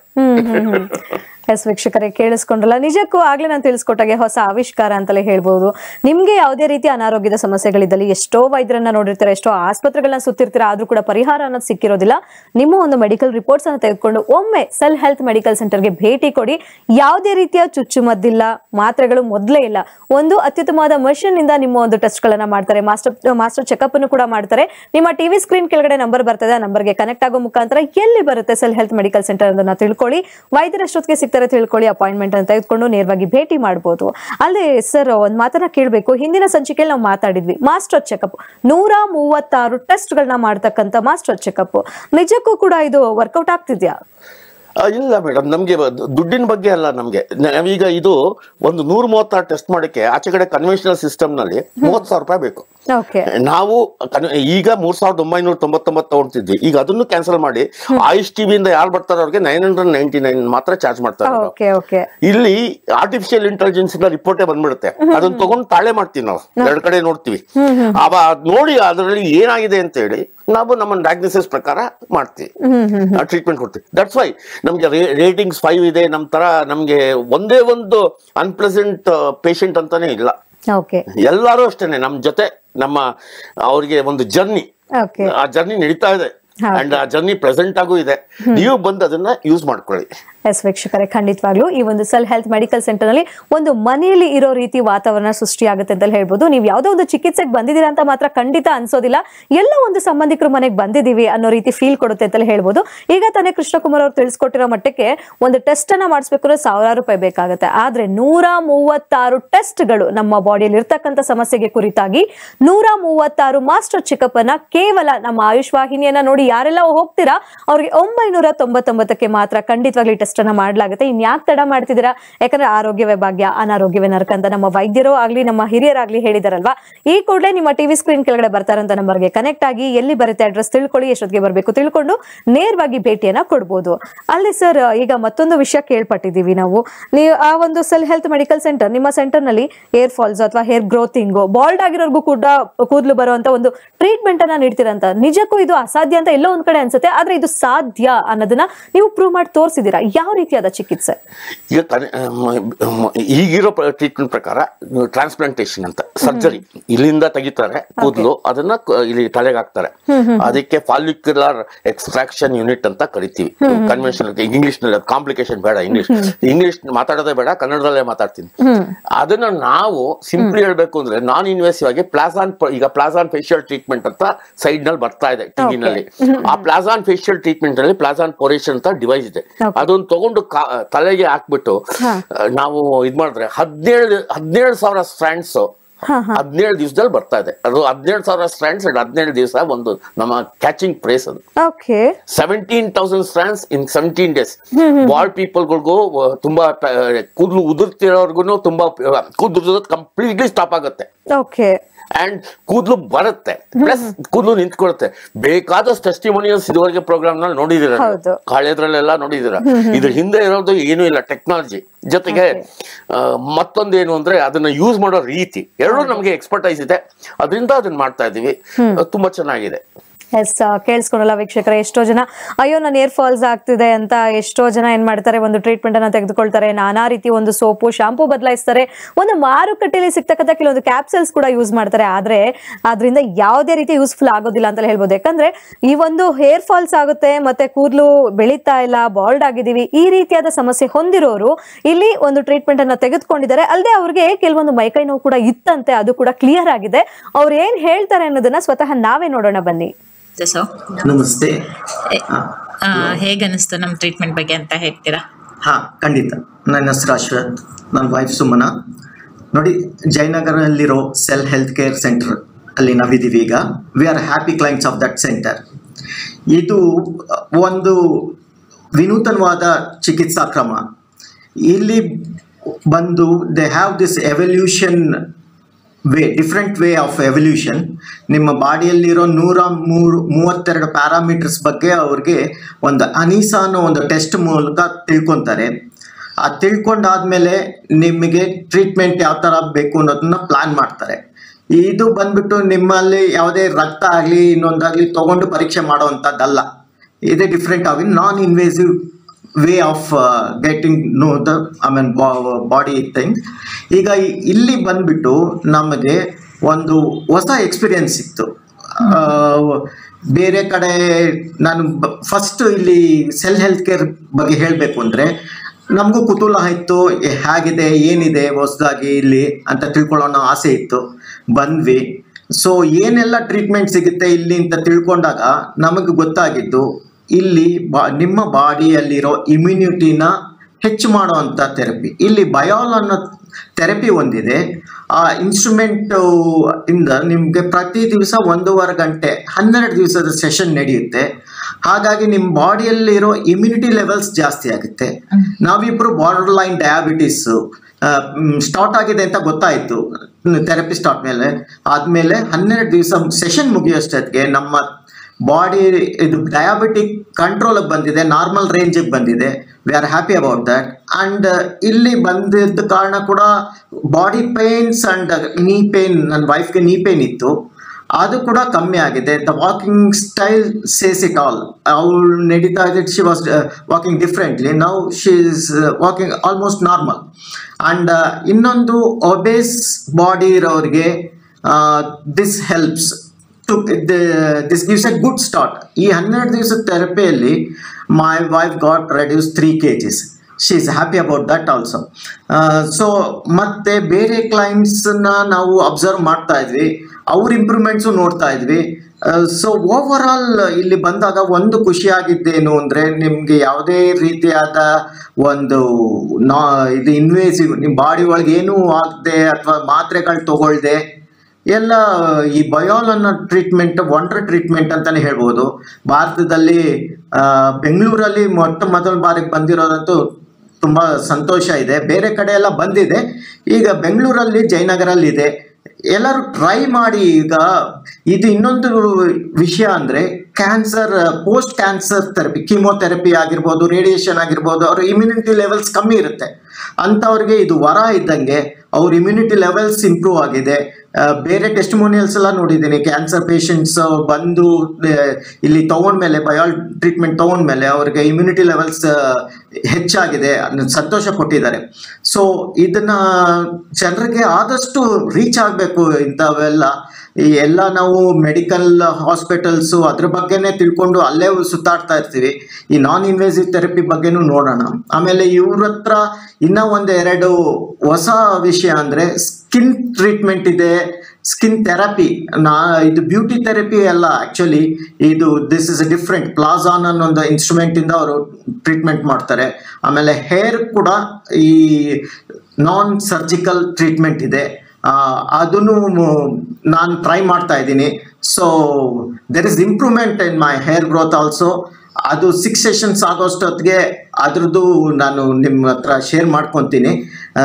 ಎಸ್ ವೀಕ್ಷಕರೇ ಕೇಳಿಸ್ಕೊಂಡ್ರಲ್ಲ ನಿಜಕ್ಕೂ ಆಗ್ಲೇ ನಾನು ತಿಳಿಸ್ಕೊಟ್ಟಾಗೆ ಹೊಸ ಆವಿಷ್ಕಾರ ಅಂತಲೇ ಹೇಳ್ಬೋದು ನಿಮ್ಗೆ ಯಾವುದೇ ರೀತಿ ಅನಾರೋಗ್ಯದ ಸಮಸ್ಯೆಗಳಿದ್ದಲ್ಲಿ ಎಷ್ಟೋ ವೈದ್ಯರನ್ನ ನೋಡಿರ್ತೀರ ಎಷ್ಟೋ ಆಸ್ಪತ್ರೆಗಳನ್ನ ಸುತ್ತಿರ್ತೀರ ಆದ್ರೂ ಕೂಡ ಪರಿಹಾರ ಅನ್ನೋದು ಸಿಕ್ಕಿರೋದಿಲ್ಲ ನಿಮ್ಮ ಒಂದು ಮೆಡಿಕಲ್ ರಿಪೋರ್ಟ್ಸ್ ಅನ್ನು ತೆಗೆದುಕೊಂಡು ಒಮ್ಮೆ ಸೆಲ್ ಹೆಲ್ತ್ ಮೆಡಿಕಲ್ ಸೆಂಟರ್ಗೆ ಭೇಟಿ ಕೊಡಿ ಯಾವುದೇ ರೀತಿಯ ಚುಚ್ಚುಮದ್ದಿಲ್ಲ ಮಾತ್ರೆಗಳು ಮೊದಲೇ ಇಲ್ಲ ಒಂದು ಅತ್ಯುತ್ತಮವಾದ ಮಷಿನ್ ಇಂದ ನಿಮ್ಮ ಒಂದು ಟೆಸ್ಟ್ ಗಳನ್ನ ಮಾಡ್ತಾರೆ ಮಾಸ್ಟರ್ ಮಾಸ್ಟರ್ ಚೆಕಪ್ ಅನ್ನು ಕೂಡ ಮಾಡ್ತಾರೆ ನಿಮ್ಮ ಟಿವಿ ಸ್ಕ್ರೀನ್ ಕೆಳಗಡೆ ನಂಬರ್ ಬರ್ತದೆ ಆ ನಂಬರ್ಗೆ ಕನೆಕ್ಟ್ ಆಗೋ ಮುಖಾಂತರ ಎಲ್ಲಿ ಬರುತ್ತೆ ಸೆಲ್ ಹೆಲ್ತ್ ಮೆಡಿಕಲ್ ಸೆಂಟರ್ ಅದನ್ನ ತಿಳ್ಕೊಳ್ಳಿ ವೈದ್ಯರ ಅಷ್ಟೊತ್ತಿಗೆ ಸಿಗ್ತಾರೆ ತಿಳ್ಕೊಳ್ಳಿ ಅಪಾಯಿಂಟ್ಮೆಂಟ್ ಅನ್ನು ತೆಗೆದುಕೊಂಡು ನೇರವಾಗಿ ಭೇಟಿ ಮಾಡಬಹುದು ಅಲ್ಲದೆ ಸರ್ ಒಂದ್ ಮಾತನ್ನ ಕೇಳಬೇಕು ಹಿಂದಿನ ಸಂಚಿಕೆಯಲ್ಲಿ ನಾವು ಮಾತಾಡಿದ್ವಿ ಮಾಸ್ಟರ್ ಚೆಕಪ್ ನೂರ ಮೂವತ್ತಾರು ಟೆಸ್ಟ್ ಗಳನ್ನ ಮಾಡ್ತಕ್ಕಂಥ ಮಾಸ್ಟರ್ ಚೆಕಪ್ ನಿಜಕ್ಕೂ ಕೂಡ ಇದು ವರ್ಕೌಟ್ ಆಗ್ತಿದ್ಯಾ ಆ, ಇಲ್ಲ ಮೇಡಮ್ ನಮ್ಗೆ ಬ- ದುಡ್ಡಿನ ಬಗ್ಗೆ ಅಲ್ಲ ನಮ್ಗೆ ನಾವೀಗ ಇದು ಒಂದು ನೂರ ಮೂವತ್ತಾರು ಟೆಸ್ಟ್ ಮಾಡಕ್ಕೆ ಆಚೆ ಕಡೆ ಕನ್ವೆನ್ಷನಲ್ ಸಿಸ್ಟಮ್ ನಲ್ಲಿ ಮೂವತ್ತು ಸಾವಿರ ರೂಪಾಯಿ ಬೇಕು ಓಕೆ ನಾವು ಕನ್- ಈಗ ಮೂರ್ ಸಾವಿರದ ಒಂಬೈನೂರ ತೊಂಬತ್ತೊಂಬತ್ತು ತಗೊಂತಿದ್ವಿ ಈಗ ಅದನ್ನು ಕ್ಯಾನ್ಸಲ್ ಮಾಡಿ ಆಯುಷ್ ಟಿವಿಯಿಂದ ಯಾರು ಬರ್ತಾರೋ ಅವ್ರಿಗೆ ನೈನ್ ಹಂಡ್ರೆಡ್ ನೈನ್ಟಿ ನೈನ್ ಮಾತ್ರ ಚಾರ್ಜ್ ಮಾಡ್ತಾರೆ ನಾವು. ಓಕೆ ಓಕೆ ಇಲ್ಲಿ ಆರ್ಟಿಫಿಷಿಯಲ್ ಇಂಟೆಲಿಜೆನ್ಸ್ ಇಂದ ರಿಪೋರ್ಟೇ ಬಂದ್ಬಿಡುತ್ತೆ ಅದನ್ನ ತಗೊಂಡು ತಾಳೆ ಮಾಡ್ತೀವಿ ನಾವು ಎರಡ್ ಕಡೆ ನೋಡ್ತೀವಿ ಅವ ಅದ್ ನೋಡಿ ಅದರಲ್ಲಿ ಏನಾಗಿದೆ ಅಂತ ಹೇಳಿ ನಾವು ನಮ್ಮ ಡಯಾಗ್ನೋಸಿಸ್ ಪ್ರಕಾರ ಮಾಡ್ತೀವಿ ಟ್ರೀಟ್ಮೆಂಟ್ ಕೊಡ್ತೀವಿ ದಟ್ಸ್ ವೈ ನಮ್ಗೆ ರೇಟಿಂಗ್ಸ್ ಫೈವ್ ಇದೆ ನಮ್ ತರ ನಮ್ಗೆ ಒಂದೇ ಒಂದು ಅನ್ಪ್ರೆಸೆಂಟ್ ಪೇಷಂಟ್ ಅಂತಾನೆ ಇಲ್ಲ ಓಕೆ ಎಲ್ಲರೂ ಅಷ್ಟೇನೆ ನಮ್ ಜೊತೆ ನಮ್ಮ ಅವ್ರಿಗೆ ಒಂದು ಜರ್ನಿ ಓಕೆ ಆ ಜರ್ನಿ ನಡೀತಾ ಇದೆ ಹೌದು. ಅಂಡ್ ಆ ಜರ್ನಿ ಪ್ರೆಸೆಂಟ್ ಆಗೂ ಇದೆ ನೀವು ಬಂದು ಅದನ್ನ ಯೂಸ್ ಮಾಡ್ಕೊಳ್ಳಿ ಎಸ್ ವೀಕ್ಷಕರೇ ಖಂಡಿತವಾಗ್ಲೂ ಈ ಒಂದು ಸೆಲ್ ಹೆಲ್ತ್ ಮೆಡಿಕಲ್ ಸೆಂಟರ್ ನಲ್ಲಿ ಒಂದು ಮನೆಯಲ್ಲಿ ಇರೋ ರೀತಿ ವಾತಾವರಣ ಸೃಷ್ಟಿಯಾಗುತ್ತೆ ಅಂತ ಹೇಳ್ಬೋದು ನೀವು ಯಾವುದೋ ಒಂದು ಚಿಕಿತ್ಸೆಗೆ ಬಂದಿದ್ದೀರಾ ಅಂತ ಮಾತ್ರ ಖಂಡಿತ ಅನ್ಸೋದಿಲ್ಲ ಎಲ್ಲ ಒಂದು ಸಂಬಂಧಿಕರು ಮನೆಗೆ ಬಂದಿದ್ದೀವಿ ಅನ್ನೋ ರೀತಿ ಫೀಲ್ ಕೊಡುತ್ತೆ ಅಂತಲೇ ಹೇಳ್ಬೋದು ಈಗ ತಾನೇ ಕೃಷ್ಣಕುಮಾರ್ ಅವರು ತಿಳಿಸ್ಕೊಟ್ಟಿರೋ ಮಟ್ಟಕ್ಕೆ ಒಂದು ಟೆಸ್ಟ್ ಅನ್ನ ಮಾಡಿಸ್ಬೇಕಾದ್ರೆ ಸಾವಿರಾರು ರೂಪಾಯಿ ಬೇಕಾಗುತ್ತೆ ಆದ್ರೆ ನೂರ ಮೂವತ್ತಾರು ಟೆಸ್ಟ್ಗಳು ನಮ್ಮ ಬಾಡಿಯಲ್ಲಿ ಇರ್ತಕ್ಕಂಥ ಸಮಸ್ಯೆಗೆ ಕುರಿತಾಗಿ ನೂರ ಮೂವತ್ತಾರು ಮಾಸ್ಟರ್ ಚೆಕಪ್ ಅನ್ನ ಕೇವಲ ನಮ್ಮ ಆಯುಷ್ ವಾಹಿನಿಯನ್ನ ನೋಡಿ ಯಾರೆಲ್ಲ ಹೋಗ್ತೀರಾ ಅವ್ರಿಗೆ ಒಂಬೈನೂರ ತೊಂಬತ್ತೊಂಬತ್ತಕ್ಕೆ ಮಾತ್ರ ಖಂಡಿತವಾಗ್ಲಿ ಟೆಸ್ಟ್ ಅನ್ನ ಮಾಡ್ಲಾಗುತ್ತೆ ಇನ್ಯಾಕ್ ತಡ ಮಾಡ್ತಿದ್ದೀರಾ ಯಾಕಂದ್ರೆ ಆರೋಗ್ಯವೇ ಭಾಗ್ಯ ಅನಾರೋಗ್ಯವೇ ನರಕ ಅಂತ ನಮ್ಮ ವೈದ್ಯರು ಆಗ್ಲಿ ನಮ್ಮ ಹಿರಿಯರಾಗ್ಲಿ ಹೇಳಿದಾರಲ್ವಾ ಈ ಕೂಡಲೇ ನಿಮ್ಮ ಟಿವಿ ಸ್ಕ್ರೀನ್ ಕೆಳಗಡೆ ಬರ್ತಾರಂತ ನಂಬರ್ಗೆ ಕನೆಕ್ಟ್ ಆಗಿ ಎಲ್ಲಿ ಬರುತ್ತೆ ಅಡ್ರೆಸ್ ತಿಳ್ಕೊಳ್ಳಿ ಎಷ್ಟೊತ್ತಿಗೆ ಬರಬೇಕು ತಿಳ್ಕೊಂಡು ನೇರವಾಗಿ ಭೇಟಿಯನ್ನ ಕೊಡ್ಬೋದು ಅಲ್ಲಿ ಸರ್ ಈಗ ಮತ್ತೊಂದು ವಿಷಯ ಕೇಳ್ಪಟ್ಟಿದ್ದೀವಿ ನಾವು ನೀವು ಆ ಒಂದು ಸೆಲ್ ಹೆಲ್ತ್ ಮೆಡಿಕಲ್ ಸೆಂಟರ್ ನಿಮ್ಮ ಸೆಂಟರ್ ನಲ್ಲಿ ಏರ್ ಫಾಲ್ಸ್ ಅಥವಾ ಹೇರ್ ಗ್ರೋತಿಂಗು ಬಾಲ್ಡ್ ಆಗಿರೋರ್ಗೂ ಕೂಡ ಕೂದಲು ಬರುವಂತ ಒಂದು ಟ್ರೀಟ್ಮೆಂಟ್ ಅನ್ನ ನೀಡ್ತೀರಂತ ನಿಜಕ್ಕೂ ಇದು ಅಸಾಧ್ಯ ಅಂತ ಎಲ್ಲೋ ಒಂದ್ ಕಡೆ ಅನ್ಸುತ್ತೆ ಆದ್ರೆ ಇದು ಸಾಧ್ಯ ಅನ್ನೋದನ್ನ ನೀವು ಪ್ರೂವ್ ಮಾಡಿ ತೋರಿಸಿದೀರಾ ಯಾವ ರೀತಿಯಾದ ಚಿಕಿತ್ಸೆ ಈಗ ಕನೆ- ಮ- ಮ- ಈಗಿರೋ ಟ್ರೀಟ್ಮೆಂಟ್ ಪ್ರಕಾರ ಟ್ರಾನ್ಸ್ಪ್ಲಾಂಟೇಶನ್ ಅಂತ ಸರ್ಜರಿ ಇಲ್ಲಿಂದ ತೆಗಿತಾರೆ ಕೂದಲು ಅದನ್ನ ಕ- ಇಲ್ಲಿ ತಲೆಗೆ ಹಾಕ್ತಾರೆ ಅದಕ್ಕೆ ಫಾಲಿಕ್ಯುಲರ್ ಎಕ್ಸ್ಟ್ರಾಕ್ಷನ್ ಯೂನಿಟ್ ಅಂತ ಕರಿತೀವಿ ಕನ್ವೆನ್ಷನ್ ಇಂಗ್ಲಿಷ್ ನಲ್ಲಿ ಕಾಂಪ್ಲಿಕೇಶನ್ ಬೇಡ ಇಂಗ್ಲಿಷ್ ಇಂಗ್ಲಿಷ್ ಮಾತಾಡೋದೇ ಬೇಡ ಕನ್ನಡದಲ್ಲೇ ಮಾತಾಡ್ತೀನಿ ಅದನ್ನ ನಾವು ಸಿಂಪ್ಲಿ ಹೇಳ್ಬೇಕು ಅಂದ್ರೆ ನಾನ್ ಇನ್ವೆಸಿವ್ ಆಗಿ ಪ್ಲಾಸಾನ್ ಈಗ ಪ್ಲಾಸಾನ್ ಫೇಶಿಯಲ್ ಟ್ರೀಟ್ಮೆಂಟ್ ಅಂತ ಸೈಡ್ ನಲ್ಲಿ ಬರ್ತಾ ಇದೆ ಟಿವಿನಲ್ಲಿ ಆ ಪ್ಲಾಸಾನ್ ಫೇಶಿಯಲ್ ಟ್ರೀಟ್ಮೆಂಟ್ ಅಲ್ಲಿ ಪ್ಲಾಸಾನ್ ಪೊರೇಷನ್ ಅಂತ ಡಿವೈಸ್ ಇದೆ Okay. ಅದನ್ನ ತಗೊಂಡು ಕಾ- ತಲೆಗೆ ಹಾಕ್ಬಿಟ್ಟು ಆ, ನಾವು ಇದ್ ಮಾಡಿದ್ರೆ ಹದಿನೇಳು ಹದಿನೇಳು ಸಾವಿರ ಸ್ಟ್ರಾಂಡ್ಸ್ ಹದಿನೇಳು ದಿವಸದಲ್ಲಿ ಬರ್ತಾ ಇದೆ ಅದು ಹದಿನೇಳು ಸಾವಿರ ಸ್ಟ್ರಾಂಡ್ಸ್ ಹದಿನೇಳು ದಿವಸ ಒಂದು ನಮ್ಮ ಕ್ಯಾಚಿಂಗ್ ಪ್ರೇಸ್ ಅದು okay seventeen thousand strands in seventeen days bald ಪೀಪಲ್ಗಳಿಗೂ ತುಂಬಾ ಟ- ಕೂದಲು ಉದುರ್ತಿರೋರ್ಗು ತುಂಬಾ ಕೂದಲು ಕಂಪ್ಲೀಟ್ಲಿ ಸ್ಟಾಪ್ ಆಗುತ್ತೆ ಓಕೆ ಅಂಡ್ ಕೂದಲು ಬರುತ್ತೆ ಪ್ಲಸ್ ಕೂದಲು ನಿಂತ್ಕೊಳುತ್ತೆ ಬೇಕಾದಷ್ಟು ಟೆಸ್ಟಿಮೋನಿಯಲ್ಸ್ ಇದುವರೆಗೆ ಪ್ರೋಗ್ರಾಮ್ ನಲ್ಲಿ ನೋಡಿದಿರ ಹೌದು. ಹಳೆದ್ರಲ್ಲೆಲ್ಲ ನೋಡಿದಿರ ಇದ್ರ ಹಿಂದೆ ಇರೋದು ಏನೂ ಇಲ್ಲ ಟೆಕ್ನಾಲಜಿ ಜೊತೆಗೆ ಆ, ಮತ್ತೊಂದೇನು ಅಂದ್ರೆ ಅದನ್ನ ಯೂಸ್ ಮಾಡೋ ರೀತಿ ಎರಡೂ ನಮಗೆ ಎಕ್ಸ್ಪರ್ಟೈಸ್ ಇದೆ ಅದರಿಂದ ಅದನ್ನ ಮಾಡ್ತಾ ಇದೀವಿ ತುಂಬಾ ಚೆನ್ನಾಗಿದೆ ಎಸ್ ಕೇಳಿಸ್ಕೊಳಲ್ಲ ವೀಕ್ಷಕರೇ ಎಷ್ಟೋ ಜನ ಅಯ್ಯೋ ನಾನು ಏರ್ ಫಾಲ್ಸ್ ಆಗ್ತಿದೆ ಅಂತ ಎಷ್ಟೋ ಜನ ಏನ್ ಮಾಡ್ತಾರೆ ಒಂದು ಟ್ರೀಟ್ಮೆಂಟ್ ಅನ್ನ ತೆಗೆದುಕೊಳ್ತಾರೆ ನಾನಾ ರೀತಿ ಒಂದು ಸೋಪು ಶಾಂಪೂ ಬದಲಾಯಿಸ್ತಾರೆ ಒಂದು ಮಾರುಕಟ್ಟೆಯಲ್ಲಿ ಸಿಗ್ತಕ್ಕಂಥ ಕೆಲವೊಂದು ಕ್ಯಾಪ್ಸಲ್ಸ್ ಕೂಡ ಯೂಸ್ ಮಾಡ್ತಾರೆ ಆದ್ರೆ ಅದರಿಂದ ಯಾವುದೇ ರೀತಿ ಯೂಸ್ಫುಲ್ ಆಗೋದಿಲ್ಲ ಅಂತ ಹೇಳ್ಬೋದು ಯಾಕಂದ್ರೆ ಈ ಒಂದು ಹೇರ್ ಫಾಲ್ಸ್ ಆಗುತ್ತೆ ಮತ್ತೆ ಕೂದಲು ಬೆಳೀತಾ ಇಲ್ಲ ಬಾಲ್ಡ್ ಆಗಿದೀವಿ ಈ ರೀತಿಯಾದ ಸಮಸ್ಯೆ ಹೊಂದಿರೋರು ಇಲ್ಲಿ ಒಂದು ಟ್ರೀಟ್ಮೆಂಟ್ ಅನ್ನ ತೆಗೆದುಕೊಂಡಿದ್ದಾರೆ ಅಲ್ಲದೆ ಅವ್ರಿಗೆ ಕೆಲವೊಂದು ಮೈಕೈ ನೋವು ಕೂಡ ಇತ್ತಂತೆ ಅದು ಕೂಡ ಕ್ಲಿಯರ್ ಆಗಿದೆ ಅವ್ರು ಏನ್ ಹೇಳ್ತಾರೆ ಅನ್ನೋದನ್ನ ಸ್ವತಃ ನಾವೇ ನೋಡೋಣ ಬನ್ನಿ ಸೊ ನಮಸ್ತೆ ಹೇಗೆ ಅನಿಸ್ತು ನಮ್ಮ ಟ್ರೀಟ್ಮೆಂಟ್ ಬಗ್ಗೆ ಅಂತ ಹೇಳ್ತೀರಾ ಹಾ ಖಂಡಿತ ನನ್ನ ಹೆಸರು ಅಶ್ವಥ್ ನನ್ನ ವೈಫ್ ಸುಮನ ನೋಡಿ ಜಯನಗರಲ್ಲಿರೋ ಸೆಲ್ ಹೆಲ್ತ್ ಕೇರ್ ಸೆಂಟರ್ ಅಲ್ಲಿ ನಾವಿದ್ದೀವಿ ಈಗ we are happy clients of that centre ಇದು ಒಂದು ವಿನೂತನವಾದ ಚಿಕಿತ್ಸಾ ಕ್ರಮ ಇಲ್ಲಿ ಬಂದು they have this evolution way different way of evolution ನಿಮ್ಮ ಬಾಡಿಯಲ್ಲಿರೋ ನೂರ ಮೂರು ಮೂವತ್ತೆರಡು ಪ್ಯಾರಾಮೀಟರ್ಸ್ ಬಗ್ಗೆ ಅವ್ರಿಗೆ ಒಂದು ಅನೀಸಾ ಅನ್ನೋ ಒಂದು ಟೆಸ್ಟ್ ಮೂಲಕ ತಿಳ್ಕೊತಾರೆ ಆ ತಿಳ್ಕೊಂಡಾದ್ಮೇಲೆ ನಿಮಗೆ ಟ್ರೀಟ್ಮೆಂಟ್ ಯಾವ ಥರ ಬೇಕು ಅನ್ನೋದನ್ನ ಪ್ಲಾನ್ ಮಾಡ್ತಾರೆ ಇದು ಬಂದ್ಬಿಟ್ಟು ನಿಮ್ಮಲ್ಲಿ ಯಾವುದೇ ರಕ್ತ ಆಗಲಿ ಇನ್ನೊಂದಾಗಲಿ ತಗೊಂಡು ಪರೀಕ್ಷೆ ಮಾಡೋವಂಥದ್ದಲ್ಲ ಇದೇ ಡಿಫ್ರೆಂಟ್ ಆಗಿ non invasive way of getting know the I mean body thing ಈಗ ಇ- ಇಲ್ಲಿ ಬಂದ್ಬಿಟ್ಟು ನಮಗೆ ಒಂದು ಹೊಸ ಎಕ್ಸ್ಪೀರಿಯನ್ಸ್ ಸಿಕ್ತು ಆ, ಬೇರೆ ಕಡೆ ನಾನು ಫಸ್ಟ್ ಇಲ್ಲಿ ಸೆಲ್ ಹೆಲ್ತ್ ಕೇರ್ ಬಗ್ಗೆ ಹೇಳಬೇಕು ಅಂದರೆ ನಮಗೂ ಕುತೂಹಲ ಇತ್ತು ಎ- ಹೇಗಿದೆ ಏನಿದೆ ಹೊಸದಾಗಿ ಇಲ್ಲಿ ಅಂತ ತಿಳ್ಕೊಳ್ಳೋಣ ಆಸೆ ಇತ್ತು ಬಂದ್ವಿ ಸೊ ಏನೆಲ್ಲ ಟ್ರೀಟ್ಮೆಂಟ್ ಸಿಗುತ್ತೆ ಇಲ್ಲಿ ಅಂತ ತಿಳ್ಕೊಂಡಾಗ ನಮಗೆ ಗೊತ್ತಾಗಿದ್ದು ಇಲ್ಲಿ ಬಾ ನಿಮ್ಮ ಬಾಡಿಯಲ್ಲಿರೋ ಇಮ್ಯುನಿಟಿನ ಹೆಚ್ಚು ಮಾಡುವಂಥ ಥೆರಪಿ ಇಲ್ಲಿ ಬಯಾಲ್ ಅನ್ನೋ ಥೆರಪಿ ಒಂದಿದೆ ಆ ಇನ್ಸ್ಟ್ರೂಮೆಂಟ್ ಇಂದ ನಿಮಗೆ ಪ್ರತಿ ದಿವಸ ಒಂದೂವರೆ ಗಂಟೆ ಹನ್ನೆರಡು ದಿವಸದ ಸೆಷನ್ ನಡೆಯುತ್ತೆ ಹಾಗಾಗಿ ನಿಮ್ಮ ಬಾಡಿಯಲ್ಲಿರೋ ಇಮ್ಯುನಿಟಿ ಲೆವೆಲ್ಸ್ ಜಾಸ್ತಿ ಆಗುತ್ತೆ ನಾವಿಬ್ರು ಬಾರ್ಡರ್ ಲೈನ್ ಡಯಾಬಿಟಿಸ್ ಸ್ಟಾರ್ಟ್ ಆಗಿದೆ ಅಂತ ಗೊತ್ತಾಯಿತು ಥೆರಪಿ ಸ್ಟಾರ್ಟ್ ಮೇಲೆ ಆದಮೇಲೆ ಹನ್ನೆರಡು ದಿವಸ ಸೆಷನ್ ಮುಗಿಯೋಷ್ಟೊತ್ತಿಗೆ ನಮ್ಮ ಬಾಡಿ ಇದು ಡಯಾಬಿಟಿಕ್ ಕಂಟ್ರೋಲಿಗೆ ಬಂದಿದೆ ನಾರ್ಮಲ್ ರೇಂಜಿಗೆ ಬಂದಿದೆ we are happy about that and ಇಲ್ಲಿ ಬಂದಿದ್ದ ಕಾರಣ ಕೂಡ body pains and knee pain ನನ್ನ ವೈಫ್ಗೆ ನೀ ಪೇನ್ ಇತ್ತು ಅದು ಕೂಡ ಕಮ್ಮಿ ಆಗಿದೆ the walking style says it all ಅವಳು ನಡೀತಾ ಇದ್ದ ಶಿ ವಾಸ್ ವಾಕಿಂಗ್ ಡಿಫ್ರೆಂಟ್ಲಿ ನಾವು she is walking almost normal and ಇನ್ನೊಂದು ಒಬೇಸ್ ಬಾಡಿ ಇರೋರಿಗೆ this helps to this gives a good start ಈ ಹನ್ನೆರಡು ದಿವಸದ ಥೆರಪಿಯಲ್ಲಿ my wife got reduce three K Gs she is happy about that also so ಮತ್ತೆ ಬೇರೆ ಕ್ಲೈಂಟ್ಸನ್ನ ನಾವು ಅಬ್ಸರ್ವ್ ಮಾಡ್ತಾ ಇದ್ವಿ ಅವ್ರ ಇಂಪ್ರೂವ್ಮೆಂಟ್ಸು ನೋಡ್ತಾ ಇದ್ವಿ ಸೊ ಓವರ್ ಆಲ್ ಇಲ್ಲಿ ಬಂದಾಗ ಒಂದು ಖುಷಿಯಾಗಿದ್ದೇನು ಅಂದರೆ ನಿಮಗೆ ಯಾವುದೇ ರೀತಿಯಾದ ಒಂದು ನಾ ಇದು ಇನ್ವೇಸಿವ್ ನಿಮ್ಮ ಬಾಡಿ ಒಳಗೆ ಏನೂ ಆಗದೆ ಅಥವಾ ಮಾತ್ರೆಗಳು ತಗೊಳ್ದೆ ಎಲ್ಲ ಈ ಬಯೋಲ್ ಅನ್ನೋ ಟ್ರೀಟ್ಮೆಂಟ್ ವಂಡರ್ ಟ್ರೀಟ್ಮೆಂಟ್ ಅಂತಾನೆ ಹೇಳ್ಬೋದು ಭಾರತದಲ್ಲಿ ಆ, ಬೆಂಗಳೂರಲ್ಲಿ ಮೊಟ್ಟ ಮೊದಲ ಬಾರಿಗೆ ಬಂದಿರೋದಂತೂ ತುಂಬ ಸಂತೋಷ ಇದೆ ಬೇರೆ ಕಡೆ ಎಲ್ಲ ಬಂದಿದೆ ಈಗ ಬೆಂಗಳೂರಲ್ಲಿ ಜಯನಗರಲ್ಲಿ ಇದೆ ಎಲ್ಲರೂ ಟ್ರೈ ಮಾಡಿ ಈಗ ಇದು ಇನ್ನೊಂದು ವಿಷಯ ಅಂದರೆ cancer post cancer therapy chemotherapy ಆಗಿರ್ಬೋದು ರೇಡಿಯೇಷನ್ ಆಗಿರ್ಬೋದು ಅವ್ರ ಇಮ್ಯುನಿಟಿ ಲೆವೆಲ್ಸ್ ಕಮ್ಮಿ ಇರುತ್ತೆ ಅಂಥವ್ರಿಗೆ ಇದು ವರ ಇದ್ದಂಗೆ ಅವ್ರ ಇಮ್ಯುನಿಟಿ ಲೆವೆಲ್ಸ್ ಇಂಪ್ರೂವ್ ಆಗಿದೆ ಆ, ಬೇರೆ ಟೆಸ್ಟಿಮೋನಿಯಲ್ಸ್ ಎಲ್ಲ ನೋಡಿದ್ದೀನಿ ಕ್ಯಾನ್ಸರ್ ಪೇಷಂಟ್ಸ್ ಬಂದು ಆ, ಇಲ್ಲಿ ತಗೊಂಡ್ಮೇಲೆ ಬಯಾಲ್ ಟ್ರೀಟ್ಮೆಂಟ್ ತಗೊಂಡ್ಮೇಲೆ ಅವ್ರಿಗೆ ಇಮ್ಯುನಿಟಿ ಲೆವೆಲ್ಸ್ ಹೆಚ್ಚಾಗಿದೆ ಅದನ್ನ ಸಂತೋಷ ಕೊಟ್ಟಿದ್ದಾರೆ ಸೊ ಇದನ್ನ ಜನರಿಗೆ ಆದಷ್ಟು ರೀಚ್ ಆಗಬೇಕು ಇಂಥವೆಲ್ಲ ಈ ಎಲ್ಲ ನಾವು ಮೆಡಿಕಲ್ ಹಾಸ್ಪಿಟಲ್ಸು ಅದ್ರ ಬಗ್ಗೆನೇ ತಿಳ್ಕೊಂಡು ಅಲ್ಲೇ ಸುತ್ತಾಡ್ತಾ ಇರ್ತೀವಿ ಈ ನಾನ್ ಇನ್ವೇಸಿವ್ ಥೆರಪಿ ಬಗ್ಗೆನೂ ನೋಡೋಣ ಆಮೇಲೆ ಇವ್ರ ಹತ್ರ ಇನ್ನೂ ಒಂದು ಎರಡು ಹೊಸ ವಿಷಯ ಅಂದರೆ ಸ್ಕಿನ್ ಟ್ರೀಟ್ಮೆಂಟ್ ಇದೆ ಸ್ಕಿನ್ ಥೆರಪಿ ನಾ ಇದು ಬ್ಯೂಟಿ ಥೆರಪಿ ಅಲ್ಲ ಆ್ಯಕ್ಚುಲಿ ಇದು ದಿಸ್ ಇಸ್ ಡಿಫ್ರೆಂಟ್ ಪ್ಲಾಜಾನ್ ಅನ್ನೋ ಒಂದು ಇನ್ಸ್ಟ್ರೂಮೆಂಟಿಂದ ಅವರು ಟ್ರೀಟ್ಮೆಂಟ್ ಮಾಡ್ತಾರೆ ಆಮೇಲೆ ಹೇರ್ ಕೂಡ ಈ ನಾನ್ ಸರ್ಜಿಕಲ್ ಟ್ರೀಟ್ಮೆಂಟ್ ಇದೆ ಅದನ್ನು ನಾನು ಟ್ರೈ ಮಾಡ್ತಾ ಇದ್ದೀನಿ so there is improvement in my hair growth also ಅದು ಸಿಕ್ಸ್ ಸೆಷನ್ಸ್ ಆಗೋಷ್ಟೊತ್ತಿಗೆ ಅದ್ರದ್ದು ನಾನು ನಿಮ್ಮ ಹತ್ರ ಶೇರ್ ಮಾಡ್ಕೊತೀನಿ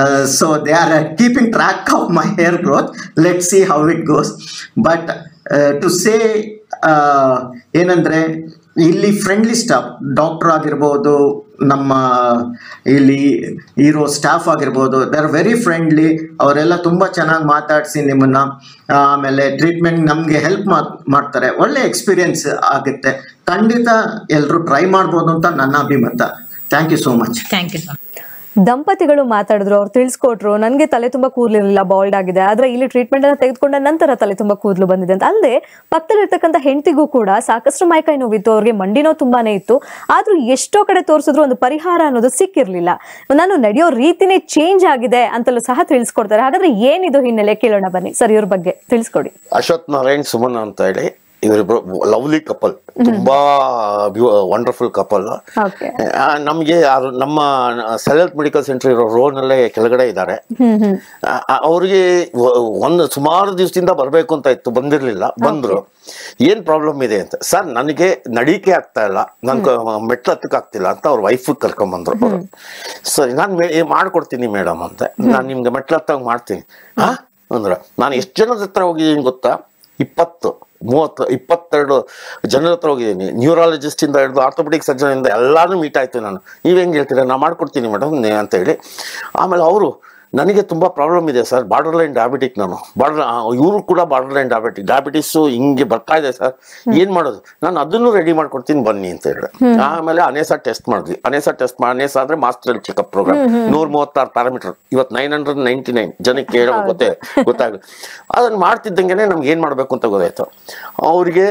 so they are keeping track of my hair growth let see how it goes but to say ಏನಂದರೆ ಇಲ್ಲಿ ಫ್ರೆಂಡ್ಲಿ ಸ್ಟಾಫ್ ಡಾಕ್ಟರ್ ಆಗಿರ್ಬೋದು ನಮ್ಮ ಇಲ್ಲಿ ಇರೋ ಸ್ಟಾಫ್ ಆಗಿರ್ಬೋದು ದೇ ಆರ್ ವೆರಿ ಫ್ರೆಂಡ್ಲಿ ಅವರೆಲ್ಲ ತುಂಬ ಚೆನ್ನಾಗಿ ಮಾತಾಡಿಸಿ ನಿಮ್ಮನ್ನ ಆಮೇಲೆ ಟ್ರೀಟ್ಮೆಂಟ್ ನಮಗೆ ಹೆಲ್ಪ್ ಮಾಡ್ತಾರೆ ಒಳ್ಳೆ ಎಕ್ಸ್ಪೀರಿಯನ್ಸ್ ಆಗುತ್ತೆ ಖಂಡಿತ ಎಲ್ಲರೂ ಟ್ರೈ ಮಾಡ್ಬೋದು ಅಂತ ನನ್ನ ಅಭಿಮತ thank you so much thank you ದಂಪತಿಗಳು ಮಾತಾಡಿದ್ರು ಅವ್ರು ತಿಳಿಸ್ಕೊಟ್ರು ನನಗೆ ತಲೆ ತುಂಬಾ ಕೂದಲಿರಲಿಲ್ಲ ಬಾಲ್ಡ್ ಆಗಿದೆ ಆದ್ರೆ ಇಲ್ಲಿ ಟ್ರೀಟ್ಮೆಂಟ್ ಅನ್ನ ತೆಗೆದುಕೊಂಡ ನಂತರ ತಲೆ ತುಂಬಾ ಕೂದಲು ಬಂದಿದೆ ಅಂತ ಅಲ್ಲದೆ ಪಕ್ಕದಲ್ಲಿರ್ತಕ್ಕಂಥ ಹೆಂಡತಿಗೂ ಕೂಡ ಸಾಕಷ್ಟು ಮೈಕೈ ನೋವಿತ್ತು ಅವ್ರಿಗೆ ಮಂಡಿ ನೋವು ತುಂಬಾನೇ ಇತ್ತು ಆದ್ರೂ ಎಷ್ಟೋ ಕಡೆ ತೋರಿಸಿದ್ರು ಒಂದು ಪರಿಹಾರ ಅನ್ನೋದು ಸಿಕ್ಕಿರ್ಲಿಲ್ಲ ನಾನು ನಡೆಯೋ ರೀತಿನೇ ಚೇಂಜ್ ಆಗಿದೆ ಅಂತಲೂ ಸಹ ತಿಳಿಸ್ಕೊಡ್ತಾರೆ ಹಾಗಾದ್ರೆ ಏನಿದು ಹಿನ್ನೆಲೆ ಕೇಳೋಣ ಬನ್ನಿ ಸರ್ ಇವ್ರ ಬಗ್ಗೆ ತಿಳಿಸ್ಕೊಡಿ ಅಶ್ವಥ್ ನಾರಾಯಣ್ ಸುಮನ್ ಅಂತ ಹೇಳಿ ಇವರಿಬ್ರು ಲವ್ಲಿ ಕಪಲ್ ತುಂಬಾ ವಂಡರ್ಫುಲ್ ಕಪಲ್ ಓಕೆ ನಮಗೆ ನಮ್ಮ ಸೆಲೆಲ್ತ್ ಮೆಡಿಕಲ್ ಸೆಂಟರ್ ಇರೋ ರೋಡ್ನಲ್ಲೇ ಕೆಳಗಡೆ ಇದ್ದಾರೆ ಹ್ಮ್ ಹ್ಮ್ ಅವ್ರಿಗೆ ಒಂದು ಸುಮಾರು ದಿವಸದಿಂದ ಬರಬೇಕು ಅಂತ ಇತ್ತು ಬಂದಿರಲಿಲ್ಲ ಬಂದ್ರು ಏನ್ ಪ್ರಾಬ್ಲಮ್ ಇದೆ ಅಂತ ಸರ್ ನನಗೆ ನಡಿಕೆ ಆಗ್ತಾ ಇಲ್ಲ ನನ್ ಮೆಟ್ಲು ಹತ್ತಕ್ ಆಗ್ತಿಲ್ಲ ಅಂತ ಅವ್ರ ವೈಫ್ ಕರ್ಕೊಂಡ್ ಬಂದ್ರು ಸರಿ ನಾನು ಮಾಡ್ಕೊಡ್ತೀನಿ ಮೇಡಮ್ ಅಂತ ನಾನು ನಿಮ್ಗೆ ಮೆಟ್ಲು ಹತ್ತಂಗ್ ಮಾಡ್ತೀನಿ ಹಾ ಅಂದ್ರ ನಾನು ಎಷ್ಟು ಜನದ ಹತ್ರ ಹೋಗಿದ್ದೀನಿ ಗೊತ್ತಾ ಇಪ್ಪತ್ತು ಮೂವತ್ತು ಇಪ್ಪತ್ತೆರಡು ಜನರ ಹತ್ರ ಹೋಗಿದ್ದೀನಿ ನ್ಯೂರಾಲಜಿಸ್ಟ್ ಇಂದ ಹಿಡಿದು ಆರ್ಥೋಪೆಡಿಕ್ ಸರ್ಜನ್ ಇಂದ ಎಲ್ಲಾನು ಮೀಟ್ ಆಯ್ತು ನಾನು ನೀವ್ ಹೆಂಗ್ ಹೇಳ್ತೀರಾ ನಾ ಮಾಡ್ಕೊಡ್ತೀನಿ ಮೇಡಮ್ ಅಂತ ಹೇಳಿ ಆಮೇಲೆ ಅವರು ನನಗೆ ತುಂಬಾ ಪ್ರಾಬ್ಲಮ್ ಇದೆ ಸರ್ ಬಾರ್ಡರ್ ಲೈನ್ ಡಯಾಬಿಟಿಕ್ ನಾನು ಬಾರ್ಡರ್ ಇವರು ಕೂಡ ಬಾರ್ಡರ್ ಲೈನ್ ಡಯಾಬಿಟಿಕ್ ಡಯಾಬಿಟಿಸು ಹಿಂಗೆ ಬರ್ತಾ ಇದೆ ಸರ್ ಏನ್ ಮಾಡೋದು ನಾನು ಅದನ್ನು ರೆಡಿ ಮಾಡ್ಕೊಡ್ತೀನಿ ಬನ್ನಿ ಅಂತ ಹೇಳಿ ಆಮೇಲೆ ಅನೇಸಾ ಟೆಸ್ಟ್ ಮಾಡಿದ್ವಿ ಅನೇಸಾ ಟೆಸ್ಟ್ ಅನೇಸಾ ಅಂದ್ರೆ ಮಾಸ್ಟರ್ ಚೆಕಪ್ ಪ್ರೋಗ್ರಾಮ್ ನೂರ ಮೂವತ್ತಾರು ಪ್ಯಾರಾಮೀಟರ್ ಇವತ್ತು ನೈನ್ ಹಂಡ್ರೆಡ್ ನೈಂಟಿ ನೈನ್ ಜನಕ್ಕೆ ಹೇಳೋ ಗೊತ್ತೇ ಗೊತ್ತಾಗ ಅದನ್ನ ಮಾಡ್ತಿದ್ದಂಗೆನೆ ನಮ್ಗೆ ಏನ್ ಮಾಡ್ಬೇಕು ಅಂತ ಗೊತ್ತಾಯ್ತು ಅವ್ರಿಗೆ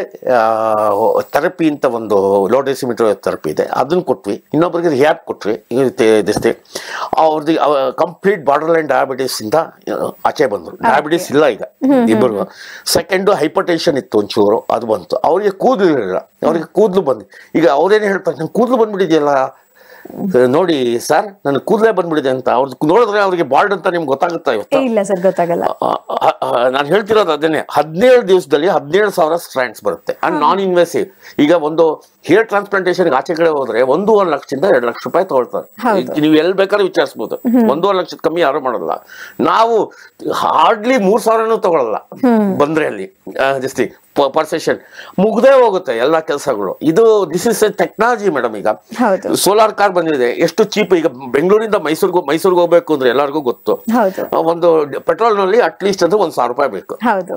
ಥೆರಪಿ ಅಂತ ಒಂದು ಲೋ ಡೆಸಿಮೀಟರ್ ಥೆರಪಿ ಇದೆ ಅದನ್ನ ಕೊಟ್ವಿ ಇನ್ನೊಬ್ಬರಿಗೆ ರಿಯಾಪ್ ಕೊಟ್ವಿ ದಿಸ್ತೆ ಅವ್ರದ್ದು ಕಂಪ್ಲೀಟ್ ಬಾರ್ಡರ್ ಲೈನ್ ಡಯಾಬಿಟಿಸ್ ಇಂದ ಆ, ಆಚೆ ಬಂದ್ರು ಡಯಾಬಿಟಿಸ್ ಇಲ್ಲ ಈಗ ಇಬ್ಬರು ಸೆಕೆಂಡು ಹೈಪರ್ ಟೆನ್ಷನ್ ಇತ್ತು ಒಂಚೂರು ಅದು ಬಂತು ಅವ್ರಿಗೆ ಕೂದಲು ಇರಲಿಲ್ಲ ಅವ್ರಿಗೆ ಕೂದಲು ಬಂದು ಈಗ ಅವ್ರೇನು ಹೇಳ್ತಾರೆ ನಂಗೆ ಕೂದಲು ಬಂದ್ಬಿಟ್ಟಿದೆಯಲ್ಲ ನೋಡಿ ಸರ್ ನನಗೆ ಕೂದಲೇ ಬಂದ್ಬಿಟ್ಟಿದೆ ಅಂತ ಅವ್ರದ್ದು ನೋಡಿದ್ರೆ ಅವ್ರಿಗೆ ಬಾಲ್ಡ್ ಅಂತ ನಿಮ್ಗೆ ಗೊತ್ತಾಗುತ್ತಾ ಇವತ್ತು ಇಲ್ಲ ಸರ್ ಗೊತ್ತಾಗಲ್ಲ ನಾನು ಹೇಳ್ತಿರೋದು ಅದನ್ನೇ ಹದಿನೇಳು ದಿವಸದಲ್ಲಿ ಹದಿನೇಳು ಸಾವಿರ ಸ್ಟ್ರಾಂಡ್ಸ್ ಬರುತ್ತೆ ಅಂಡ್ ನಾನ್ ಇನ್ವೆಸಿವ್ ಈಗ ಒಂದು ಹೇರ್ ಟ್ರಾನ್ಸ್ಪ್ಲಾಂಟೇಷನ್ ಆಚೆ ಕಡೆ ಹೋದ್ರೆ ಒಂದೂವರೆ ಲಕ್ಷದಿಂದ ಎರಡು ಲಕ್ಷ ರೂಪಾಯಿ ತಗೊಳ್ತಾರೆ ಈಗ ನೀವು ಎಲ್ಲಿ ಬೇಕಾದ್ರೂ ವಿಚಾರಿಸ್ಬೋದು ಒಂದೂವರೆ ಲಕ್ಷದ ಕಮ್ಮಿ ಯಾರು ಮಾಡಲ್ಲ ನಾವು ಹಾರ್ಡ್ಲಿ ಮೂರ್ ಸಾವಿರನೂ ತಗೊಳಲ್ಲ ಬಂದ್ರೆ ಅಲ್ಲಿ ಜಸ್ತಿ ಪರ್ ಸೆಷನ್ ಮುಗ್ದೇ ಹೋಗುತ್ತೆ ಎಲ್ಲಾ ಕೆಲಸಗಳು ಇದು this is a technology madam ಈಗ ಹೌದು ಸೋಲಾರ್ ಕಾರ್ ಬಂದಿದೆ ಎಷ್ಟು ಚೀಪ್ ಈಗ ಬೆಂಗಳೂರಿಂದ ಮೈಸೂರಿಗೆ ಮೈಸೂರಿಗೆ ಹೋಗ್ಬೇಕು ಅಂದ್ರೆ ಎಲ್ಲರಿಗೂ ಗೊತ್ತು ಹೌದು ಒಂದು ಪೆಟ್ರೋಲ್ ನಲ್ಲಿ ಅಟ್ಲೀಸ್ಟ್ ಅಂದ್ರೆ ಒಂದ್ ಸಾವಿರ ರೂಪಾಯಿ ಬೇಕು ಹೌದು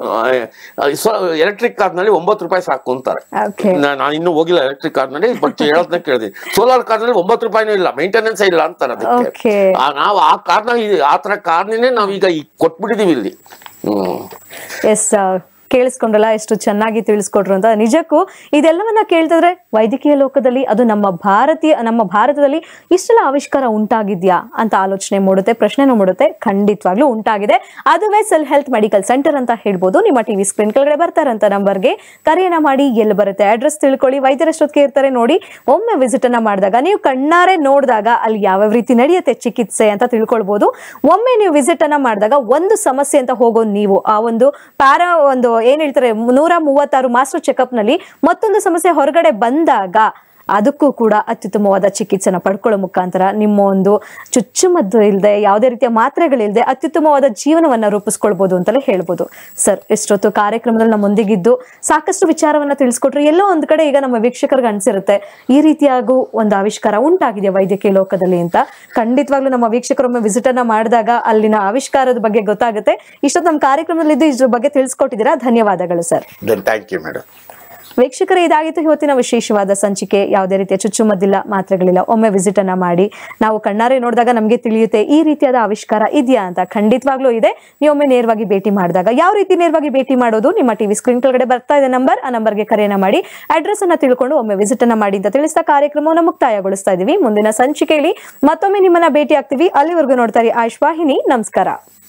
ಎಲೆಕ್ಟ್ರಿಕ್ ಕಾರ್ ನಲ್ಲಿ ಒಂಬತ್ತು ರೂಪಾಯಿ ಸಾಕು ಅಂತಾರೆ ಓಕೆ ನಾನು ಇನ್ನೂ ಹೋಗಿಲ್ಲ ಎಲೆಕ್ಟ್ರಿಕ್ ಕಾರ್ ನಲ್ಲಿ ಬಟ್ ಹೇಳೋದನ್ನ ಕೇಳಿದೆ ಸೋಲಾರ್ ಕಾರ್ ನಲ್ಲಿ ಒಂಬತ್ತು ರೂಪಾಯಿನೂ ಇಲ್ಲ ಮೇಂಟೆನೆನ್ಸ್ ಇಲ್ಲ ಅಂತಾರೆ ಅದಕ್ಕೆ Okay. ಆ, ನಾವು ಆ ಕಾರ್ನ ಆ ತರ ಕಾರ್ನೇ ನಾವೀಗ ಈಗ ಕೊಟ್ಬಿಟ್ಟಿದೀವಿ ಇಲ್ಲಿ ಹ್ಮ್ ಎಸ್ ಕೇಳಿಸ್ಕೊಂಡ್ರಲ್ಲ ಎಷ್ಟು ಚೆನ್ನಾಗಿ ತಿಳಿಸ್ಕೊಟ್ರು ಅಂತ ನಿಜಕ್ಕೂ ಇದೆಲ್ಲವನ್ನ ಕೇಳ್ತಿದ್ರೆ ವೈದ್ಯಕೀಯ ಲೋಕದಲ್ಲಿ ಅದು ನಮ್ಮ ಭಾರತೀಯ ನಮ್ಮ ಭಾರತದಲ್ಲಿ ಇಷ್ಟೆಲ್ಲ ಆವಿಷ್ಕಾರ ಉಂಟಾಗಿದ್ಯಾ ಅಂತ ಆಲೋಚನೆ ಮೂಡುತ್ತೆ ಪ್ರಶ್ನೆನೂ ಮೂಡುತ್ತೆ ಖಂಡಿತವಾಗ್ಲೂ ಉಂಟಾಗಿದೆ ಅದುವೇ ಸೆಲ್ ಹೆಲ್ತ್ ಮೆಡಿಕಲ್ ಸೆಂಟರ್ ಅಂತ ಹೇಳ್ಬೋದು ನಿಮ್ಮ ಟಿವಿ ಸ್ಕ್ರೀನ್ ಕೆಳಗಡೆ ಬರ್ತಾರಂತ ನಂಬರ್ಗೆ ಕರೆಯನ್ನ ಮಾಡಿ ಎಲ್ಲಿ ಬರುತ್ತೆ ಅಡ್ರೆಸ್ ತಿಳ್ಕೊಳ್ಳಿ ವೈದ್ಯರಷ್ಟೊತ್ತಿಗೆ ಇರ್ತಾರೆ ನೋಡಿ ಒಮ್ಮೆ ವಿಸಿಟ್ ಅನ್ನ ಮಾಡಿದಾಗ ನೀವು ಕಣ್ಣಾರೆ ನೋಡಿದಾಗ ಅಲ್ಲಿ ಯಾವ ರೀತಿ ನಡೆಯುತ್ತೆ ಚಿಕಿತ್ಸೆ ಅಂತ ತಿಳ್ಕೊಳ್ಬಹುದು ಒಮ್ಮೆ ನೀವು ವಿಸಿಟ್ ಅನ್ನ ಮಾಡಿದಾಗ ಒಂದು ಸಮಸ್ಯೆ ಅಂತ ಹೋಗೋ ನೀವು ಆ ಒಂದು ಪ್ಯಾರಾ ಒಂದು ಏನ್ ಹೇಳ್ತಾರೆ ನೂರ ಮೂವತ್ತಾರು ಮಾಸ್ಟರ್ ಚೆಕಪ್ ನಲ್ಲಿ ಮತ್ತೊಂದು ಸಮಸ್ಯೆ ಹೊರಗಡೆ ಬಂದಾಗ ಅದಕ್ಕೂ ಕೂಡ ಅತ್ಯುತ್ತಮವಾದ ಚಿಕಿತ್ಸೆನ ಪಡ್ಕೊಳ್ಳೋ ಮುಖಾಂತರ ನಿಮ್ಮ ಒಂದು ಚುಚ್ಚುಮದ್ದು ಇಲ್ಲದೆ ಯಾವುದೇ ರೀತಿಯ ಮಾತ್ರೆಗಳಿಲ್ಲದೆ ಅತ್ಯುತ್ತಮವಾದ ಜೀವನವನ್ನ ರೂಪಿಸ್ಕೊಳ್ಬಹುದು ಅಂತಲೇ ಹೇಳ್ಬೋದು ಸರ್ ಎಷ್ಟೊತ್ತು ಕಾರ್ಯಕ್ರಮದಲ್ಲಿ ನಮ್ಮೊಂದಿಗಿದ್ದು ಸಾಕಷ್ಟು ವಿಚಾರವನ್ನ ತಿಳಿಸ್ಕೊಟ್ರೆ ಎಲ್ಲೋ ಒಂದ್ ಕಡೆ ಈಗ ನಮ್ಮ ವೀಕ್ಷಕರಿಗೆ ಅನ್ಸಿರುತ್ತೆ ಈ ರೀತಿಯಾಗೂ ಒಂದು ಆವಿಷ್ಕಾರ ಉಂಟಾಗಿದೆ ವೈದ್ಯಕೀಯ ಲೋಕದಲ್ಲಿ ಅಂತ ಖಂಡಿತವಾಗ್ಲೂ ನಮ್ಮ ವೀಕ್ಷಕರೊಮ್ಮೆ ವಿಸಿಟ್ ಅನ್ನ ಮಾಡಿದಾಗ ಅಲ್ಲಿನ ಆವಿಷ್ಕಾರದ ಬಗ್ಗೆ ಗೊತ್ತಾಗುತ್ತೆ ಇಷ್ಟೊತ್ತು ನಮ್ಮ ಕಾರ್ಯಕ್ರಮದಲ್ಲಿ ಇದ್ದು ಇದ್ರ ಬಗ್ಗೆ ತಿಳಿಸ್ಕೊಟ್ಟಿದ್ದೀರಾ ಧನ್ಯವಾದಗಳು sir then thank you madam ವೀಕ್ಷಕರೇ ಇದಾಗಿತ್ತು ಇವತ್ತಿನ ವಿಶೇಷವಾದ ಸಂಚಿಕೆ ಯಾವುದೇ ರೀತಿಯ ಚುಚ್ಚುಮದ್ದಿಲ್ಲ ಮಾತ್ರೆಗಳಿಲ್ಲ ಒಮ್ಮೆ ವಿಸಿಟ್ ಅನ್ನ ಮಾಡಿ ನಾವು ಕಣ್ಣಾರೆ ನೋಡಿದಾಗ ನಮಗೆ ತಿಳಿಯುತ್ತೆ ಈ ರೀತಿಯಾದ ಆವಿಷ್ಕಾರ ಇದೆಯಾ ಅಂತ ಖಂಡಿತವಾಗ್ಲೂ ಇದೆ ನೀವು ಒಮ್ಮೆ ನೇರವಾಗಿ ಭೇಟಿ ಮಾಡಿದಾಗ ಯಾವ ರೀತಿ ನೇರವಾಗಿ ಭೇಟಿ ಮಾಡೋದು ನಿಮ್ಮ ಟಿವಿ ಸ್ಕ್ರೀನ್ ಕೆಳಗಡೆ ಬರ್ತಾ ಇದೆ ನಂಬರ್ ಆ ನಂಬರ್ಗೆ ಕರೆಯನ್ನ ಮಾಡಿ ಅಡ್ರೆಸ್ ಅನ್ನ ತಿಳ್ಕೊಂಡು ಒಮ್ಮೆ ವಿಸಿಟ್ ಅನ್ನ ಮಾಡಿ ಅಂತ ತಿಳಿಸ್ತಾ ಕಾರ್ಯಕ್ರಮವನ್ನು ಮುಕ್ತಾಯಗೊಳಿಸ್ತಾ ಇದೀವಿ ಮುಂದಿನ ಸಂಚಿಕೆಯಲ್ಲಿ ಮತ್ತೊಮ್ಮೆ ನಿಮ್ಮನ್ನ ಭೇಟಿ ಆಗ್ತೀವಿ ಅಲ್ಲಿವರೆಗೂ ನೋಡ್ತಾರೆ ಆಯುಷ್ ವಾಹಿನಿ ನಮಸ್ಕಾರ